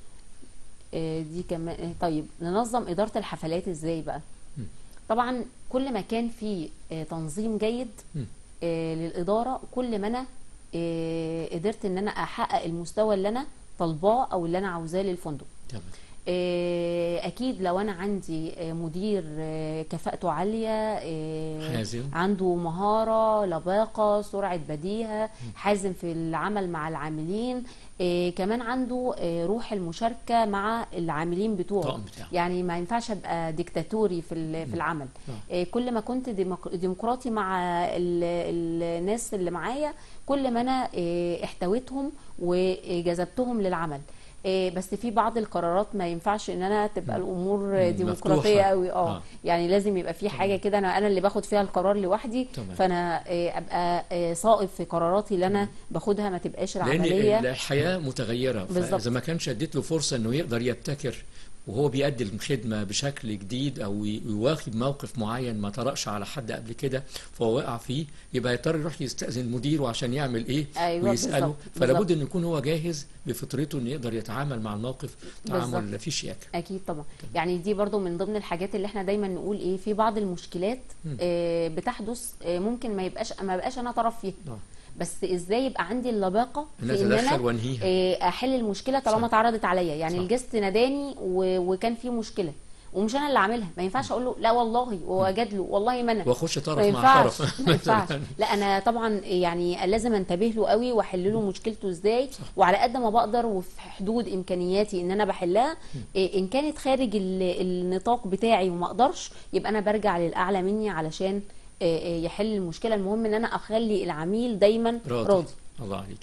آه، دي كمان آه، طيب ننظم إدارة الحفلات ازاي بقى مم. طبعا كل ما كان في آه، تنظيم جيد مم. آه، للإدارة كل ما أنا آه، قدرت إن أنا أحقق المستوى اللي أنا طالباه أو اللي أنا عاوزاه للفندق تمام آه، اكيد لو انا عندي آه، مدير آه، كفاءته عاليه آه، حازم. عنده مهاره لباقه سرعه بديهه حازم في العمل مع العاملين آه، كمان عنده آه، روح المشاركه مع العاملين بتوعه الطاقم بتاعه. يعني ما ينفعش ابقى ديكتاتوري في ال- في العمل آه. آه، كل ما كنت ديمق- ديمقراطي مع ال- الناس اللي معايا كل ما انا آه، احتويتهم وجذبتهم للعمل آه، بس في بعض القرارات ما ينفعش ان انا تبقى الامور مم، ديمقراطيه مفتوحة. قوي اه آه. يعني لازم يبقى في حاجه كده انا انا اللي باخد فيها القرار لوحدي تمام. فانا آه، ابقى آه، صائب في قراراتي اللي انا باخدها ما تبقاش لان العمليه الحياه متغيره بالظبط. فاذا ما كانش اديت له فرصه انه يقدر يبتكر وهو بيأدي الخدمه بشكل جديد او يواخد موقف معين ما طرقش على حد قبل كده فهو وقع فيه يبقى يضطر يروح يستأذن مديره عشان يعمل ايه أيوة ويسأله بالظبط، فلا بالظبط. بد ان يكون هو جاهز بفطرته انه يقدر يتعامل مع الموقف تعامل بالظبط. فيه شياكه اكيد طبعا يعني دي برضو من ضمن الحاجات اللي احنا دايما نقول ايه في بعض المشكلات آه، بتحدث آه، ممكن ما يبقاش ما بقاش انا طرف فيها آه. بس ازاي يبقى عندي اللباقه إن في ان أتدخل انا وأنهيها. آه، احل المشكله طالما صح. اتعرضت عليا يعني صح. الجست ناداني و- وكان في مشكله ومش انا اللي عاملها ما ينفعش اقول له لا والله واجادله والله ما انا واخش طرف ما مع ينفعش طرف ما ينفعش لا انا طبعا يعني لازم انتبه له قوي واحل له مشكلته ازاي وعلى قد ما بقدر وفي حدود امكانياتي ان انا بحلها إيه ان كانت خارج ال- النطاق بتاعي وما اقدرش يبقى انا برجع للاعلى مني علشان إيه إيه يحل المشكله المهم ان انا اخلي العميل دايما راضي, راضي الله عليك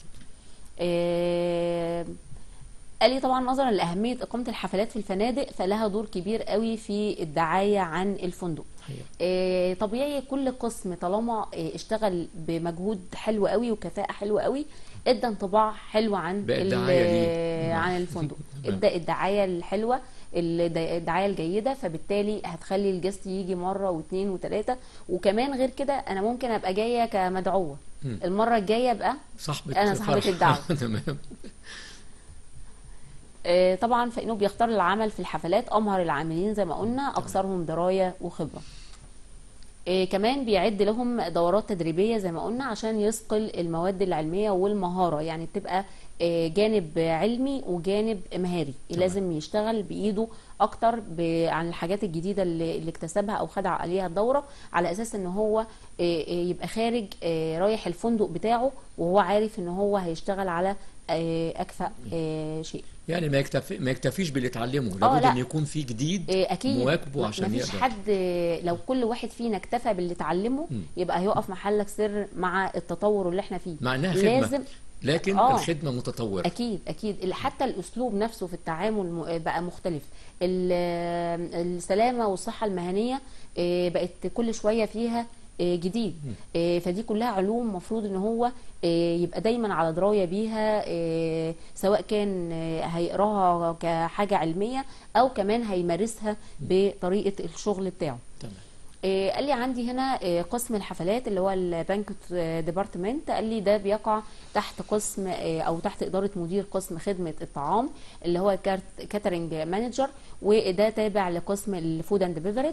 آه، قال لي طبعا نظرا لاهميه اقامه الحفلات في الفنادق فلها دور كبير قوي في الدعايه عن الفندق حقيقة. آه، طبيعي كل قسم طالما آه، اشتغل بمجهود حلو قوي وكفاءه حلوه قوي ادى انطباع حلو عن بقى ال- الدعاية ليه. عن الفندق تمام. ادى الدعايه الحلوه الد- الدعايه الجيده فبالتالي هتخلي الجست يجي مره واثنين وثلاثه وكمان غير كده انا ممكن ابقى جايه كمدعوه مم. المره الجايه ابقى صاحبة أنا صاحبة فرح. الدعوة. تمام آه، طبعا فإنه بيختار العمل في الحفلات أمهر العاملين زي ما قلنا أكثرهم دراية وخبرة آه، كمان بيعد لهم دورات تدريبية زي ما قلنا عشان يثقل المواد العلمية والمهارة يعني بتبقى آه، جانب علمي وجانب مهاري تمام. لازم يشتغل بإيده أكتر ب- عن الحاجات الجديدة اللي اللي اكتسبها أو خدع عليها الدورة على أساس إن هو آه، آه، يبقى خارج آه، رايح الفندق بتاعه وهو عارف إن هو هيشتغل على آه، أكفأ آه، شيء يعني ما يكتفي ما يكتفيش باللي اتعلمه آه، لابد لا. ان يكون في جديد إيه اكيد مواكبه ما- عشان مفيش يقدر حد لو كل واحد فينا اكتفى باللي اتعلمه مم. يبقى هيقف محلك سر مع التطور اللي احنا فيه مع انها خدمه لازم لكن آه. الخدمه متطوره اكيد اكيد ال- حتى الاسلوب نفسه في التعامل م- بقى مختلف ال- السلامه والصحه المهنيه إيه، بقت كل شويه فيها إيه، جديد إيه، فدي كلها علوم مفروض ان هو إيه، يبقى دايما على درايه بيها إيه، سواء كان إيه، هيقراها كحاجه علميه او كمان هيمارسها بطريقه الشغل بتاعه تمام إيه، قال لي عندي هنا إيه، قسم الحفلات اللي هو البانكوت ديبارتمنت قال لي ده بيقع تحت قسم إيه، او تحت اداره مدير قسم خدمه الطعام اللي هو كاترينج مانجر وده تابع لقسم الفود اند بيفرج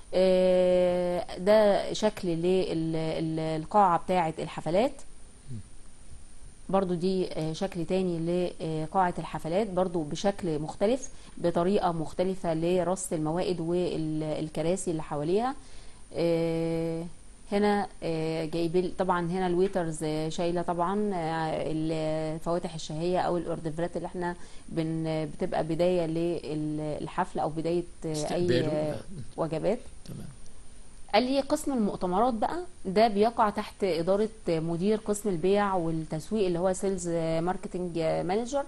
ده شكل للقاعه بتاعه الحفلات برضو دي آه، شكل تاني لقاعة الحفلات برضو بشكل مختلف بطريقة مختلفة لرص الموائد والكراسي اللي حواليها آه، هنا آه، جايبين طبعا هنا الويترز آه، شايله طبعا آه، الفواتح الشهيه او الاورديفرات اللي احنا بن بتبقى بدايه للحفل او بدايه آه، اي استقباله. آه، وجبات تمام قال لي قسم المؤتمرات بقى ده بيقع تحت إدارة مدير قسم البيع والتسويق اللي هو سيلز ماركتنج مانجر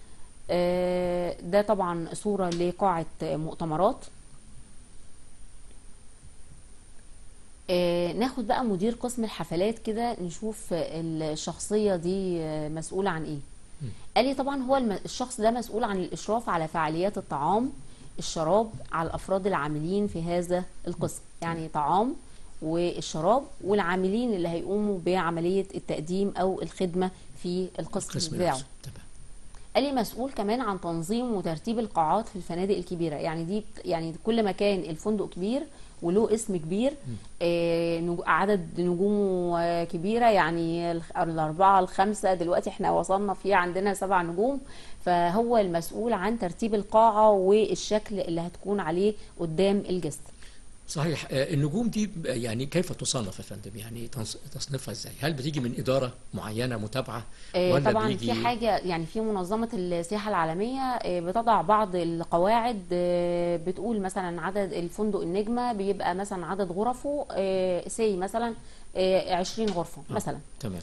ده طبعا صورة لقاعة مؤتمرات آه، ناخد بقى مدير قسم الحفلات كده نشوف الشخصية دي آه، مسؤولة عن ايه قال لي طبعا هو الم- الشخص ده مسؤول عن الإشراف على فعاليات الطعام الشراب على الأفراد العاملين في هذا القسم يعني طعام والشراب والعاملين اللي هيقوموا بعملية التقديم أو الخدمة في القسم القسم بتاعه نفسه تمام قال لي مسؤول كمان عن تنظيم وترتيب القاعات في الفنادق الكبيره يعني دي يعني كل ما كان الفندق كبير وله اسم كبير آه، نج- عدد نجومه آه، كبيره يعني الخ- الاربعه الخمسه دلوقتي احنا وصلنا في عندنا سبع نجوم فهو المسؤول عن ترتيب القاعه والشكل اللي هتكون عليه قدام الجست صحيح آه، النجوم دي ب- يعني كيف تصنف يا فندم يعني تنص- تصنيفها ازاي هل بتيجي من اداره معينه متابعه آه، ولا طبعا بيجي في حاجه يعني في منظمه السياحه العالميه آه، بتضع بعض القواعد آه، بتقول مثلا عدد الفندق النجمه بيبقى مثلا عدد غرفه سي مثلا آه، 20 غرفه آه، مثلا تمام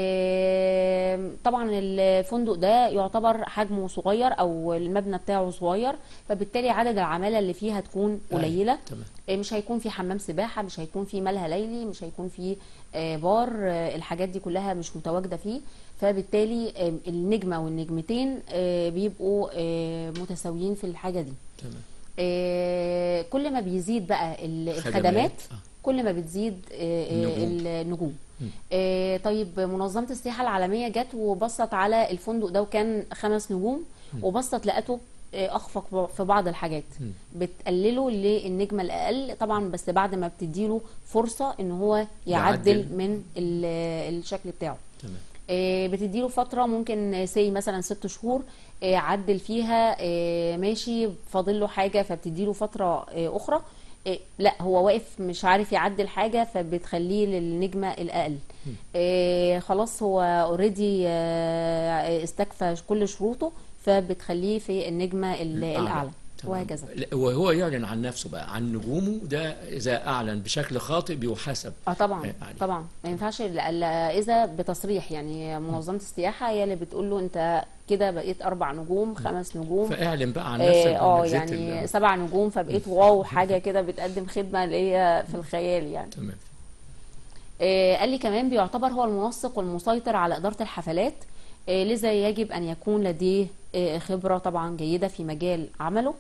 آه، طبعا الفندق ده يعتبر حجمه صغير او المبنى بتاعه صغير فبالتالي عدد العماله اللي فيه هتكون أيوة، قليله تمام آه، مش هيكون في حمام سباحة مش هيكون في ملهى ليلي مش هيكون في آه، بار آه، الحاجات دي كلها مش متواجدة فيه فبالتالي آه، النجمة والنجمتين آه، بيبقوا آه، متساويين في الحاجة دي تمام آه، كل ما بيزيد بقى ال- خدمات، الخدمات آه. كل ما بتزيد آه، آه، النجوم. النجوم آه، طيب منظمة السياحة العالمية جت وبصت على الفندق ده وكان خمس نجوم وبصت لقته آه، أخفق في بعض الحاجات مم. بتقلله للنجمة الأقل طبعا بس بعد ما بتديله فرصة إن هو يعدل يعدل. من ال- الشكل بتاعه تمام آه، بتديله فترة ممكن سي مثلا ست شهور آه، عدل فيها آه، ماشي فاضل له حاجة فبتديله فترة آه، أخرى آه، لا هو واقف مش عارف يعدل حاجة فبتخليه للنجمة الأقل آه، خلاص هو اوريدي استكفى كل شروطه فبتخليه في النجمة ال- الأعلى تمام. وهكذا لا، وهو يعلن عن نفسه بقى عن نجومه ده اذا اعلن بشكل خاطئ بيحاسب اه طبعا آه، عليه. طبعا ما ينفعش إلا- إلا اذا بتصريح يعني منظمه السياحه هي اللي بتقول له انت كده بقيت اربع نجوم خمس نجوم فاعلن بقى عن نفسك اه آه، بإنك زدت يعني ال- سبع نجوم فبقيت واو حاجه كده بتقدم خدمه اللي هي في الخيال يعني تمام آه، قال لي كمان بيعتبر هو المنسق والمسيطر على إدارة الحفلات آه، لذا يجب أن يكون لديه آه، خبرة طبعا جيدة في مجال عمله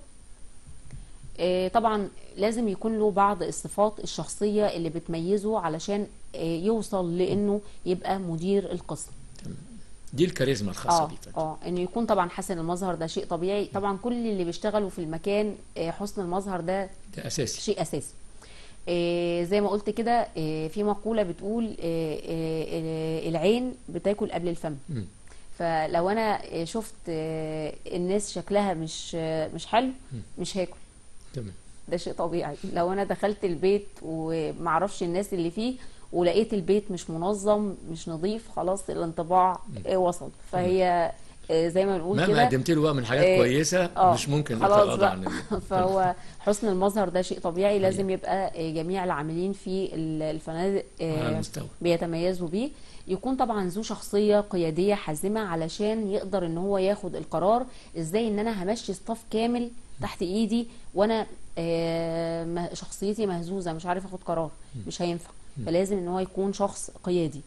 آه، طبعا لازم يكون له بعض الصفات الشخصية اللي بتميزه علشان آه، يوصل لأنه يبقى مدير القسم دي الكاريزما الخاصه اه بيه فندم. اه انه يكون طبعا حسن المظهر ده شيء طبيعي طبعا كل اللي بيشتغلوا في المكان آه، حسن المظهر ده ده اساسي شيء اساسي آه، زي ما قلت كده آه، في مقولة بتقول آه، آه، آه، العين بتاكل قبل الفم مم. فلو انا آه، شفت آه، الناس شكلها مش آه، مش حلو مش هاكل تمام ده شيء طبيعي لو انا دخلت البيت ومعرفش الناس اللي فيه ولقيت البيت مش منظم مش نظيف خلاص الانطباع آه، وصل فهي آه، زي ما بنقول مهما كده قدمت له بقى من حاجات آه، كويسه آه، مش ممكن خلاص نتغاضى بقى. عن ال- فهو حسن المظهر ده شيء طبيعي لازم يبقى آه، جميع العاملين في ال- الفنادق آه، على المستوى بيتميزوا بيه يكون طبعا ذو شخصية قيادية حازمة علشان يقدر ان هو ياخد القرار ازاي ان انا همشي ستاف كامل تحت ايدي وانا آه، م- شخصيتي مهزوزة مش عارف اخد قرار مش هينفع فلازم ان هو يكون شخص قيادي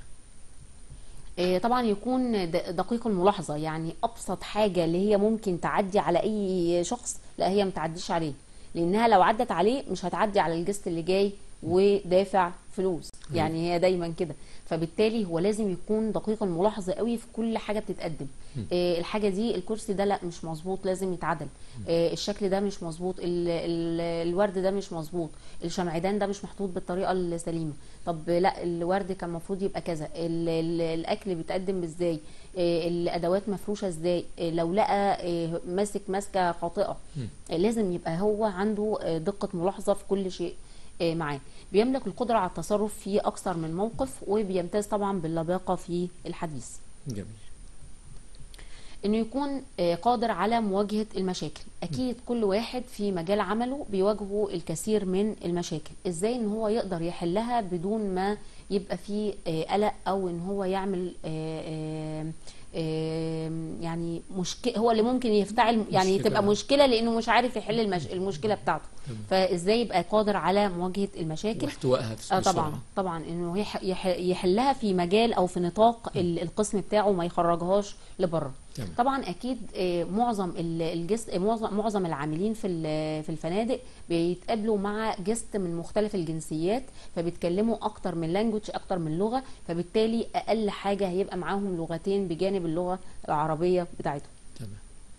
آه، طبعا يكون د- دقيق الملاحظة يعني أبسط حاجة اللي هي ممكن تعدي على أي شخص لا هي متعديش عليه لأنها لو عدت عليه مش هتعدي على الجست اللي جاي ودافع فلوس يعني هي دايما كده فبالتالي هو لازم يكون دقيق الملاحظة قوي في كل حاجة بتتقدم آه، الحاجة دي الكرسي ده لا مش مظبوط لازم يتعدل آه، الشكل ده مش مظبوط ال- ال- الورد ده مش مظبوط الشمعدان ده مش محطوط بالطريقة السليمة طب لا الورد كان المفروض يبقى كذا ال- ال- الاكل بيتقدم ازاي آه، الادوات مفروشه ازاي آه، لو لقى آه، ماسك ماسكه خاطئه آه، لازم يبقى هو عنده آه، دقه ملاحظه في كل شيء آه، معاه بيملك القدره على التصرف في اكثر من موقف وبيمتاز طبعا باللباقه في الحديث جميل انه يكون آه، قادر على مواجهه المشاكل اكيد كل واحد في مجال عمله بيواجهه الكثير من المشاكل ازاي ان هو يقدر يحلها بدون ما يبقى فيه آه، قلق او ان هو يعمل آه، آه، آم، يعني مشكله هو اللي ممكن يفتعل يعني مشكلة. تبقى مشكله لانه مش عارف يحل المش... المشكله بتاعته فازاي يبقى قادر على مواجهه المشاكل واحتوائها في اه بسرعة. طبعا طبعا انه يح... يح... يحلها في مجال او في نطاق ال- القسم بتاعه ما يخرجهاش لبره تمام. طبعا اكيد آه، معظم ال- الجست معظم معظم العاملين في ال- في الفنادق بيتقابلوا مع جست من مختلف الجنسيات فبيتكلموا اكتر من لانجوج اكتر من لغه فبالتالي اقل حاجه هيبقى معاهم لغتين بجانب اللغه العربيه بتاعتهم تمام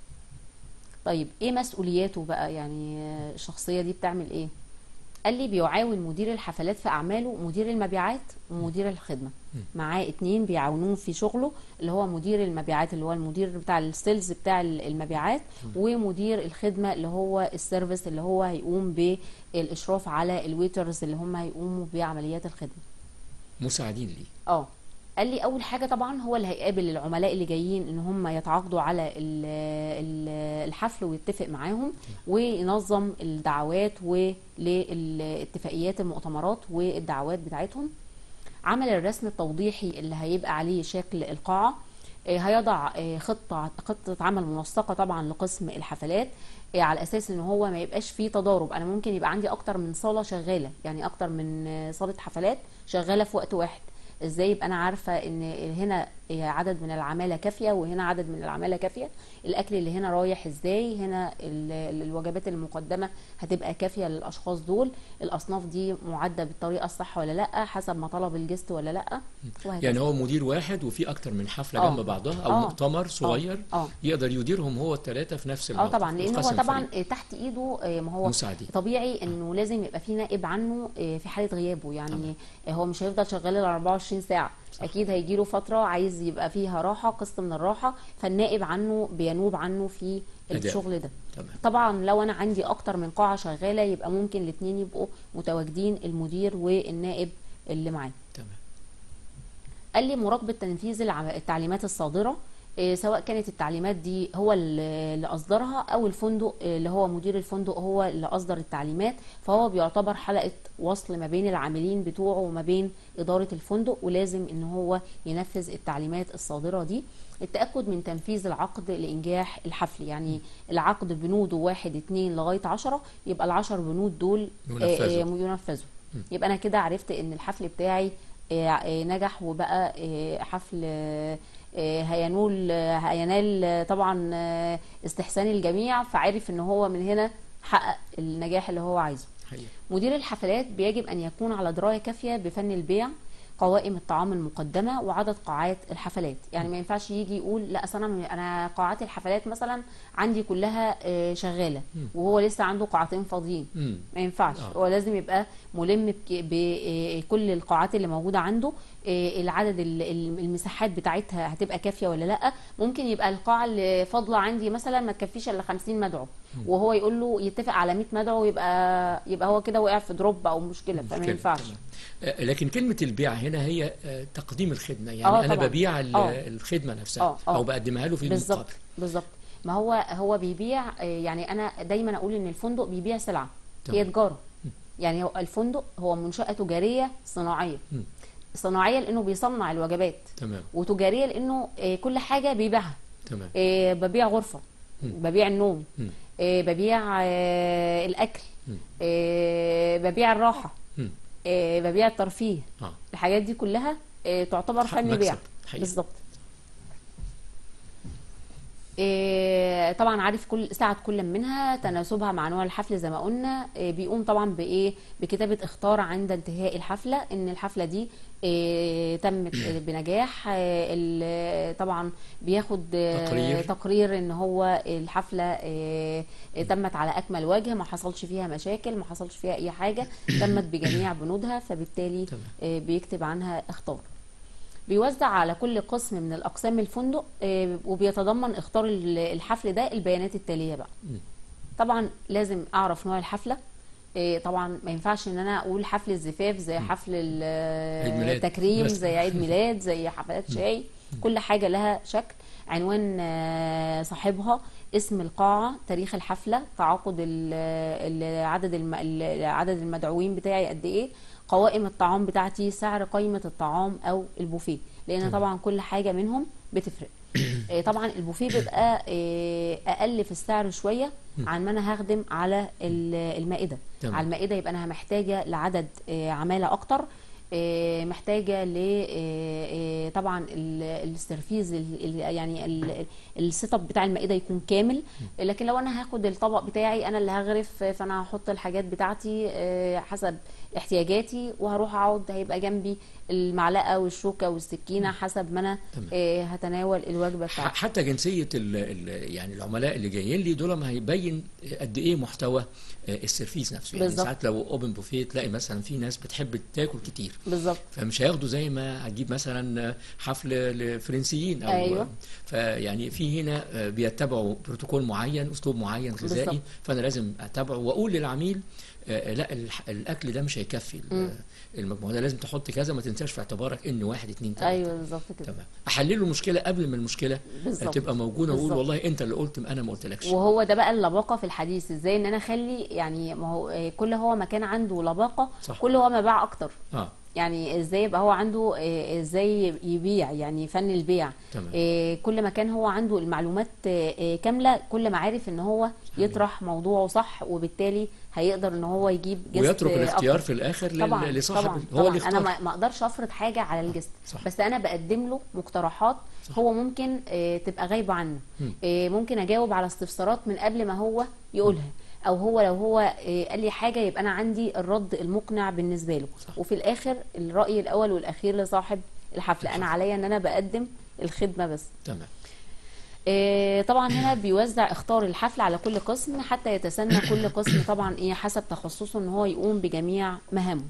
طيب ايه مسؤولياته بقى يعني آه، الشخصيه دي بتعمل ايه قال لي بيعاون مدير الحفلات في اعماله مدير المبيعات ومدير الخدمه معاه اتنين بيعاونوه في شغله اللي هو مدير المبيعات اللي هو المدير بتاع السيلز بتاع ال- المبيعات ومدير الخدمه اللي هو السيرفيس اللي هو هيقوم بالاشراف على الويترز اللي هم هيقوموا بعمليات الخدمه مساعدين ليه اه قال لي اول حاجه طبعا هو اللي هيقابل العملاء اللي جايين ان هم يتعاقدوا على ال- ال- الحفل ويتفق معاهم وينظم الدعوات وللاتفاقيات المؤتمرات والدعوات بتاعتهم عمل الرسم التوضيحي اللي هيبقى عليه شكل القاعه آه، هيضع آه، خطه خطه عمل منسقه طبعا لقسم الحفلات آه، على اساس ان هو ما يبقاش فيه تضارب انا ممكن يبقى عندي اكتر من صاله شغاله يعني اكتر من آه، صاله حفلات شغاله في وقت واحد ازاي يبقى انا عارفه ان هنا عدد من العماله كافيه وهنا عدد من العماله كافيه الاكل اللي هنا رايح ازاي هنا ال- الوجبات المقدمه هتبقى كافيه للاشخاص دول الاصناف دي معده بالطريقه الصح ولا لا حسب ما طلب الجست ولا لا وهكذا. يعني هو مدير واحد وفي اكتر من حفله آه. جنب بعضها او آه. مؤتمر صغير اه يقدر يديرهم هو الثلاثه في نفس اه الموقف طبعا لان هو وقسم طبعا الفريق. تحت ايده آه، ما هو مساعدين. طبيعي انه لازم يبقى في نائب عنه آه، في حاله غيابه يعني آه، هو مش هيفضل شغال ال 24 ساعه صح. اكيد هيجي له فتره عايز يبقى فيها راحه قسط من الراحه فالنائب عنه بينوب عنه في أداء. الشغل ده تمام طبعا لو انا عندي اكتر من قاعه شغاله يبقى ممكن الاثنين يبقوا متواجدين المدير والنائب اللي معاه تمام قال لي مراقبة تنفيذ العم- التعليمات الصادرة إيه، سواء كانت التعليمات دي هو اللي اللي أصدرها أو الفندق إيه، اللي هو مدير الفندق هو اللي أصدر التعليمات فهو بيعتبر حلقة وصل ما بين العاملين بتوعه وما بين إدارة الفندق ولازم إن هو ينفذ التعليمات الصادرة دي التأكد من تنفيذ العقد لإنجاح الحفل يعني العقد بنوده واحد اتنين لغاية عشرة يبقى العشر بنود دول آه، آه، ينفذوا. ينفذوا يبقى أنا كده عرفت إن الحفل بتاعي آه، آه، نجح وبقى آه، حفل آه، آه، هينول آه، هينال آه، طبعا آه، استحسان الجميع فعرف ان هو من هنا حقق النجاح اللي هو عايزه حقيقي مدير الحفلات بيجب ان يكون على درايه كافيه بفن البيع قوائم الطعام المقدمه وعدد قاعات الحفلات يعني ما ينفعش يجي يقول لا اصل انا انا قاعات الحفلات مثلا عندي كلها آه، شغاله وهو لسه عنده قاعتين فاضيين مم. ما ينفعش آه. هو لازم يبقى ملم بكل القاعات اللي موجوده عنده إيه العدد ال- ال- المساحات بتاعتها هتبقى كافيه ولا لا ممكن يبقى القاعه اللي فاضله عندي مثلا ما تكفيش الا 50 مدعو وهو يقول له يتفق على 100 مدعو يبقى يبقى هو كده وقع في دروب او مشكله فما مشكلة. ينفعش تمام. آه، لكن كلمة البيع هنا هي آه، تقديم الخدمة يعني آه، أنا طبعاً. ببيع ال- آه. الخدمة نفسها آه، آه. أو بقدمها له في بالظبط المقابل بالظبط ما هو هو بيبيع آه، يعني انا دايما اقول ان الفندق بيبيع سلعه هي تمام. تجاره يعني هو الفندق هو منشاه تجاريه صناعيه مم. صناعيه لانه بيصنع الوجبات تمام وتجاريه لانه آه، كل حاجه بيبيعها تمام آه، ببيع غرفه مم. ببيع النوم مم. آه، ببيع آه، الاكل مم. آه، ببيع الراحه مم. آه، ببيع الترفيه آه. الحاجات دي كلها آه، تعتبر حق فن مكسب. بيع حقيقي. بالظبط آه، طبعا عارف كل ساعة كل منها تناسبها مع نوع الحفل زي ما قلنا آه، بيقوم طبعا بإيه بكتابة اختار عند انتهاء الحفلة إن الحفلة دي آه، تمت بنجاح آه، ال- طبعا بياخد آه، تقرير. تقرير ان هو الحفله آه، تمت على اكمل وجه ما حصلش فيها مشاكل ما حصلش فيها اي حاجه تمت بجميع بنودها فبالتالي تمام. آه، بيكتب عنها اختار بيوزع على كل قسم من الاقسام الفندق آه، وبيتضمن اختار ال- الحفل ده البيانات التاليه بقى مم. طبعا لازم اعرف نوع الحفله آه، طبعا ما ينفعش ان انا اقول حفل الزفاف زي حفل ال- عيد ميلاد. التكريم بس. زي عيد ميلاد زي حفلات شاي كل حاجه لها شكل عنوان آه، صاحبها اسم القاعه تاريخ الحفله تعاقد ال- ال- عدد الم- ال- عدد المدعوين بتاعي قد ايه قوائم الطعام بتاعتي سعر قائمه الطعام او البوفيه لان تمام. طبعا كل حاجه منهم بتفرق آه، طبعا البوفيه بيبقى آه، اقل في السعر شويه عن ما انا هخدم على ال- المائده تمام. على المائده يبقى انا محتاجه لعدد آه، عماله اكتر آه، محتاجه ل آه، آه، طبعا ال- السيرفيز ال- ال- يعني ال- السيت اب بتاع المائده يكون كامل لكن لو انا هاخد الطبق بتاعي انا اللي هغرف آه، فانا هحط الحاجات بتاعتي آه، حسب احتياجاتي وهروح اقعد هيبقى جنبي المعلقه والشوكه والسكينه حسب ما انا تمام. آه، هتناول الوجبه ح- بتاعتي حتى جنسيه ال ال يعني العملاء اللي جايين لي دول ما هيبين قد ايه محتوى آه، السيرفيس نفسه يعني بالظبط. ساعات لو اوبن بوفيه تلاقي مثلا في ناس بتحب تاكل كتير بالظبط فمش هياخدوا زي ما هتجيب مثلا حفل لفرنسيين او أيوة. فيعني في هنا آه، بيتبعوا بروتوكول معين اسلوب معين غذائي بالظبط. فانا لازم اتبعه واقول للعميل آه، لا الح- الاكل ده مش هيكفي ال- المجموعه ده لازم تحط كذا ما تنساش في اعتبارك ان واحد اتنين تلاته ايوه بالظبط كده تمام احلل له المشكله قبل ما المشكله بالظبط. تبقى موجوده واقول بالظبط. والله انت اللي قلت انا ما قلتلكش وهو ده بقى اللباقه في الحديث ازاي ان انا اخلي يعني ما هو آه، كل هو ما كان عنده لباقه صح. كل هو ما باع اكتر اه يعني ازاي يبقى هو عنده آه، ازاي يبيع يعني فن البيع تمام. آه، كل ما كان هو عنده المعلومات آه، آه، كامله كل ما عارف ان هو يطرح موضوعه صح وبالتالي هيقدر ان هو يجيب جست ويترك آه، الاختيار أكتر. في الاخر لل- طبعا لصاحب طبعا هو طبعا اللي انا يختار ما ما اقدرش افرض حاجه على الجست صح. بس انا بقدم له مقترحات هو ممكن آه، تبقى غايبه عنه آه، ممكن اجاوب على استفسارات من قبل ما هو يقولها او هو لو هو آه، قال لي حاجه يبقى انا عندي الرد المقنع بالنسبه له صح. وفي الاخر الراي الاول والاخير لصاحب الحفل انا عليا ان انا بقدم الخدمه بس تمام آه، طبعا هنا بيوزع اختار الحفل على كل قسم حتى يتسنى كل قسم طبعا ايه حسب تخصصه ان هو يقوم بجميع مهامه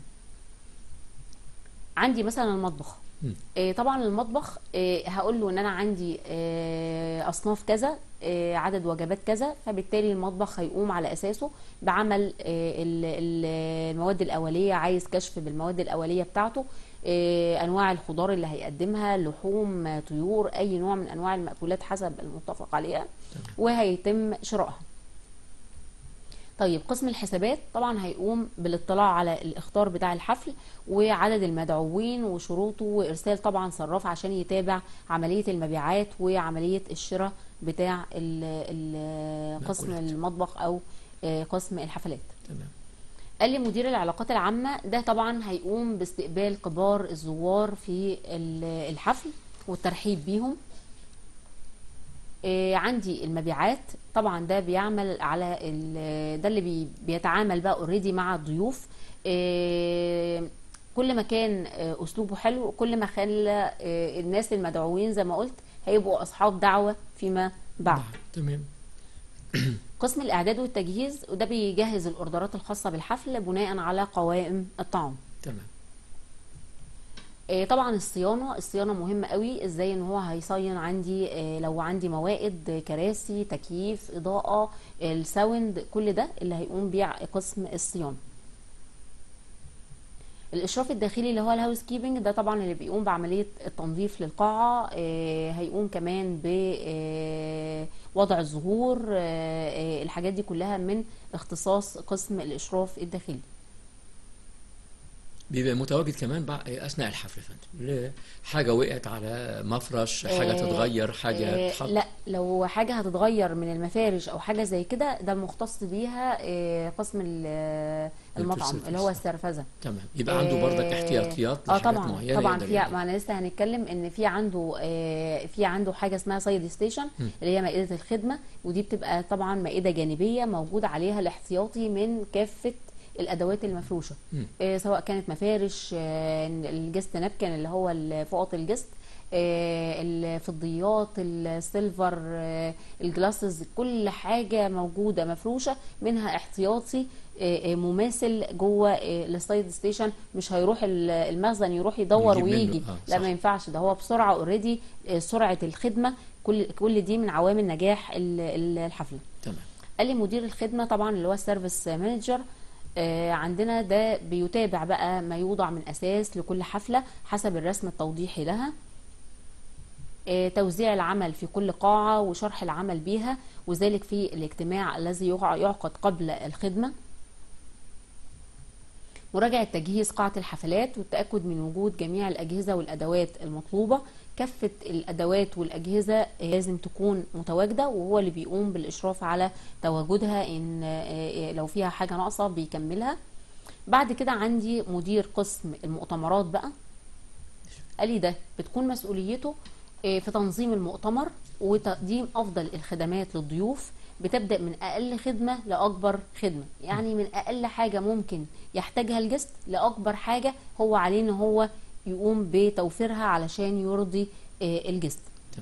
عندي مثلا المطبخ مم. آه، طبعا المطبخ آه، هقول له ان انا عندي آه، اصناف كذا آه، عدد وجبات كذا فبالتالي المطبخ هيقوم على اساسه بعمل آه، ال- ال- المواد الاوليه عايز كشف بالمواد الاوليه بتاعته آه، انواع الخضار اللي هيقدمها لحوم آه، طيور اي نوع من انواع المأكولات حسب المتفق عليها وهيتم شرائها طيب قسم الحسابات طبعا هيقوم بالاطلاع على الاختار بتاع الحفل وعدد المدعوين وشروطه وارسال طبعا صراف عشان يتابع عمليه المبيعات وعمليه الشراء بتاع ال- ال- قسم مأكولات. المطبخ او آه، قسم الحفلات تمام قال لي مدير العلاقات العامة ده طبعا هيقوم باستقبال كبار الزوار في ال- الحفل والترحيب بيهم آه، عندي المبيعات طبعا ده بيعمل على ال- ده اللي بي بيتعامل بقى اوريدي مع الضيوف آه، كل ما كان آه، اسلوبه حلو كل ما خلى آه، الناس المدعوين زي ما قلت هيبقوا اصحاب دعوة فيما بعد تمام قسم الاعداد والتجهيز وده بيجهز الاوردرات الخاصه بالحفل بناء على قوائم الطعام تمام آه، طبعا الصيانه الصيانه مهمه قوي ازاي ان هو هيصين عندي آه، لو عندي موائد آه، كراسي تكييف اضاءه الساوند كل ده اللي هيقوم بيه قسم الصيانه الاشراف الداخلي اللي هو الهاوس كيبنج ده طبعا اللي بيقوم بعمليه التنظيف للقاعه آه، هيقوم كمان بوضع الزهور آه، آه، الحاجات دي كلها من اختصاص قسم الاشراف الداخلي بيبقى متواجد كمان بع- اثناء الحفل يا فندم حاجه وقعت على مفرش حاجه آه، تتغير حاجه آه، تتحط لا لو حاجه هتتغير من المفارش او حاجه زي كده ده مختص بيها آه، قسم ال- آه، المطعم الفرسيفيس. اللي هو السرفزه تمام يبقى عنده برضك آه، احتياطيات اه لحاجات طبعا معينه طبعا يقدر في يعملها. ما انا لسه هنتكلم ان في عنده آه، في عنده حاجه اسمها سايد ستيشن اللي هي مائده الخدمه ودي بتبقى طبعا مائده جانبيه موجود عليها الاحتياطي من كافه الادوات المفروشه مم. آه، سواء كانت مفارش آه، الجست نابكن اللي هو ال- فوط الجست آه، الفضيات السيلفر آه، الجلاسز كل حاجه موجوده مفروشه منها احتياطي آه، آه، مماثل جوه آه، السايد ستيشن مش هيروح ال- المخزن يروح يدور يجيب منه. ويجي آه، لا صح. ما ينفعش ده هو بسرعه اوريدي سرعه الخدمه كل كل دي من عوامل نجاح ال- ال- الحفله تمام قال لي مدير الخدمه طبعا اللي هو السيرفيس مانجر آه، عندنا ده بيتابع بقى ما يوضع من اساس لكل حفله حسب الرسم التوضيحي لها آه، توزيع العمل في كل قاعه وشرح العمل بيها وذلك في الاجتماع الذي يقع- يعقد قبل الخدمه مراجعة تجهيز قاعة الحفلات والتأكد من وجود جميع الأجهزة والأدوات المطلوبة كافة الأدوات والأجهزة لازم تكون متواجدة وهو اللي بيقوم بالإشراف على تواجدها إن آه، لو فيها حاجة ناقصة بيكملها بعد كده عندي مدير قسم المؤتمرات بقى قال لي ده بتكون مسؤوليته آه، في تنظيم المؤتمر وتقديم افضل الخدمات للضيوف بتبدا من اقل خدمه لاكبر خدمه يعني من اقل حاجه ممكن يحتاجها الجست لاكبر حاجه هو عليه ان هو يقوم بتوفيرها علشان يرضي آه، الجست تمام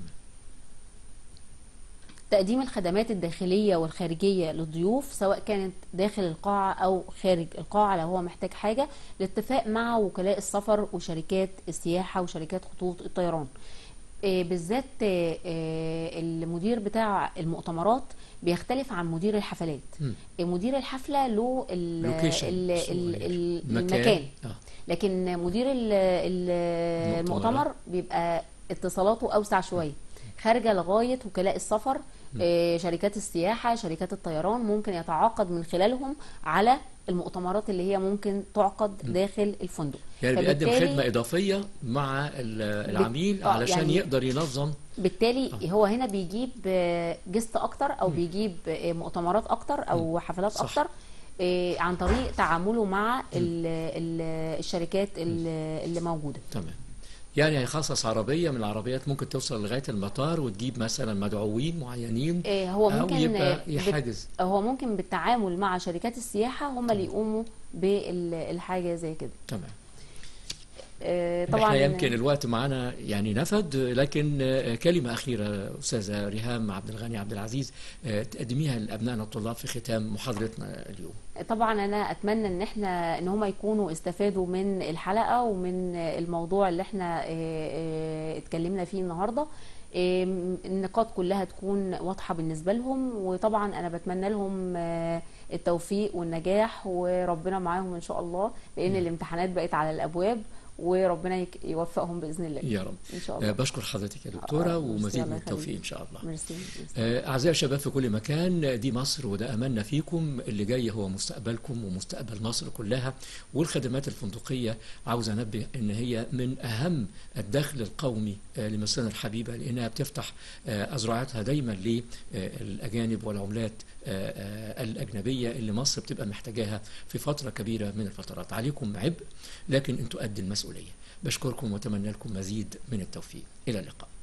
تقديم الخدمات الداخلية والخارجية للضيوف سواء كانت داخل القاعة أو خارج القاعة لو هو محتاج حاجة الاتفاق مع وكلاء السفر وشركات السياحة وشركات خطوط الطيران آه، بالذات آه، آه، المدير بتاع المؤتمرات بيختلف عن مدير الحفلات مم. آه، مدير الحفلة له ال- Location ال- ال- صغير. ال- مكان. المكان آه. لكن مدير ال- ال- المؤتمرات. المؤتمر بيبقى اتصالاته اوسع شويه خارجه لغايه وكلاء السفر آه، شركات السياحه شركات الطيران ممكن يتعاقد من خلالهم على المؤتمرات اللي هي ممكن تعقد داخل الفندق يعني بيقدم فبالتالي- خدمة إضافية مع ال- العميل آه، علشان يعني- يقدر ينظم بالتالي هو هنا بيجيب آه، جست اكتر او بيجيب آه، مؤتمرات اكتر او حفلات صح. اكتر آه، عن طريق تعامله مع ال- ال- الشركات ال- اللي موجوده تمام يعني هيخصص عربية من العربيات ممكن توصل لغاية المطار وتجيب مثلا مدعوين معينين آه، هو أو ممكن يبقى آه، بت- يحجز هو ممكن بالتعامل مع شركات السياحة هم اللي يقوموا بالحاجة زي كده تمام آه، طبعا طبعا احنا يمكن الوقت معنا يعني نفد لكن آه، كلمة أخيرة أستاذة ريهام عبد الغني عبد العزيز آه، تقدميها لأبنائنا الطلاب في ختام محاضرتنا اليوم طبعا انا اتمنى ان احنا ان هم يكونوا استفادوا من الحلقة ومن الموضوع اللي احنا آه، آه، اتكلمنا فيه النهاردة آه، النقاط كلها تكون واضحة بالنسبة لهم وطبعا انا بتمنى لهم آه، التوفيق والنجاح وربنا معاهم ان شاء الله لان الامتحانات بقت على الابواب وربنا يك- يوفقهم باذن الله يا رب ان شاء آه، الله بشكر حضرتك يا دكتورة آه، ميرسي، ومزيد الله من التوفيق يخليك. إن شاء الله ميرسي آه، أعزائي الشباب في كل مكان دي مصر وده أملنا فيكم اللي جاي هو مستقبلكم ومستقبل مصر كلها والخدمات الفندقية عاوز أنبه إن هي من أهم الدخل القومي آه، لمصرنا الحبيبة لأنها بتفتح آه، أذرعتها دايما للأجانب والعملات آه، آه، الأجنبية اللي مصر بتبقى محتاجاها في فترة كبيرة من الفترات عليكم عبء لكن أنتوا قد المسؤولية بشكركم وأتمنى لكم مزيد من التوفيق إلى اللقاء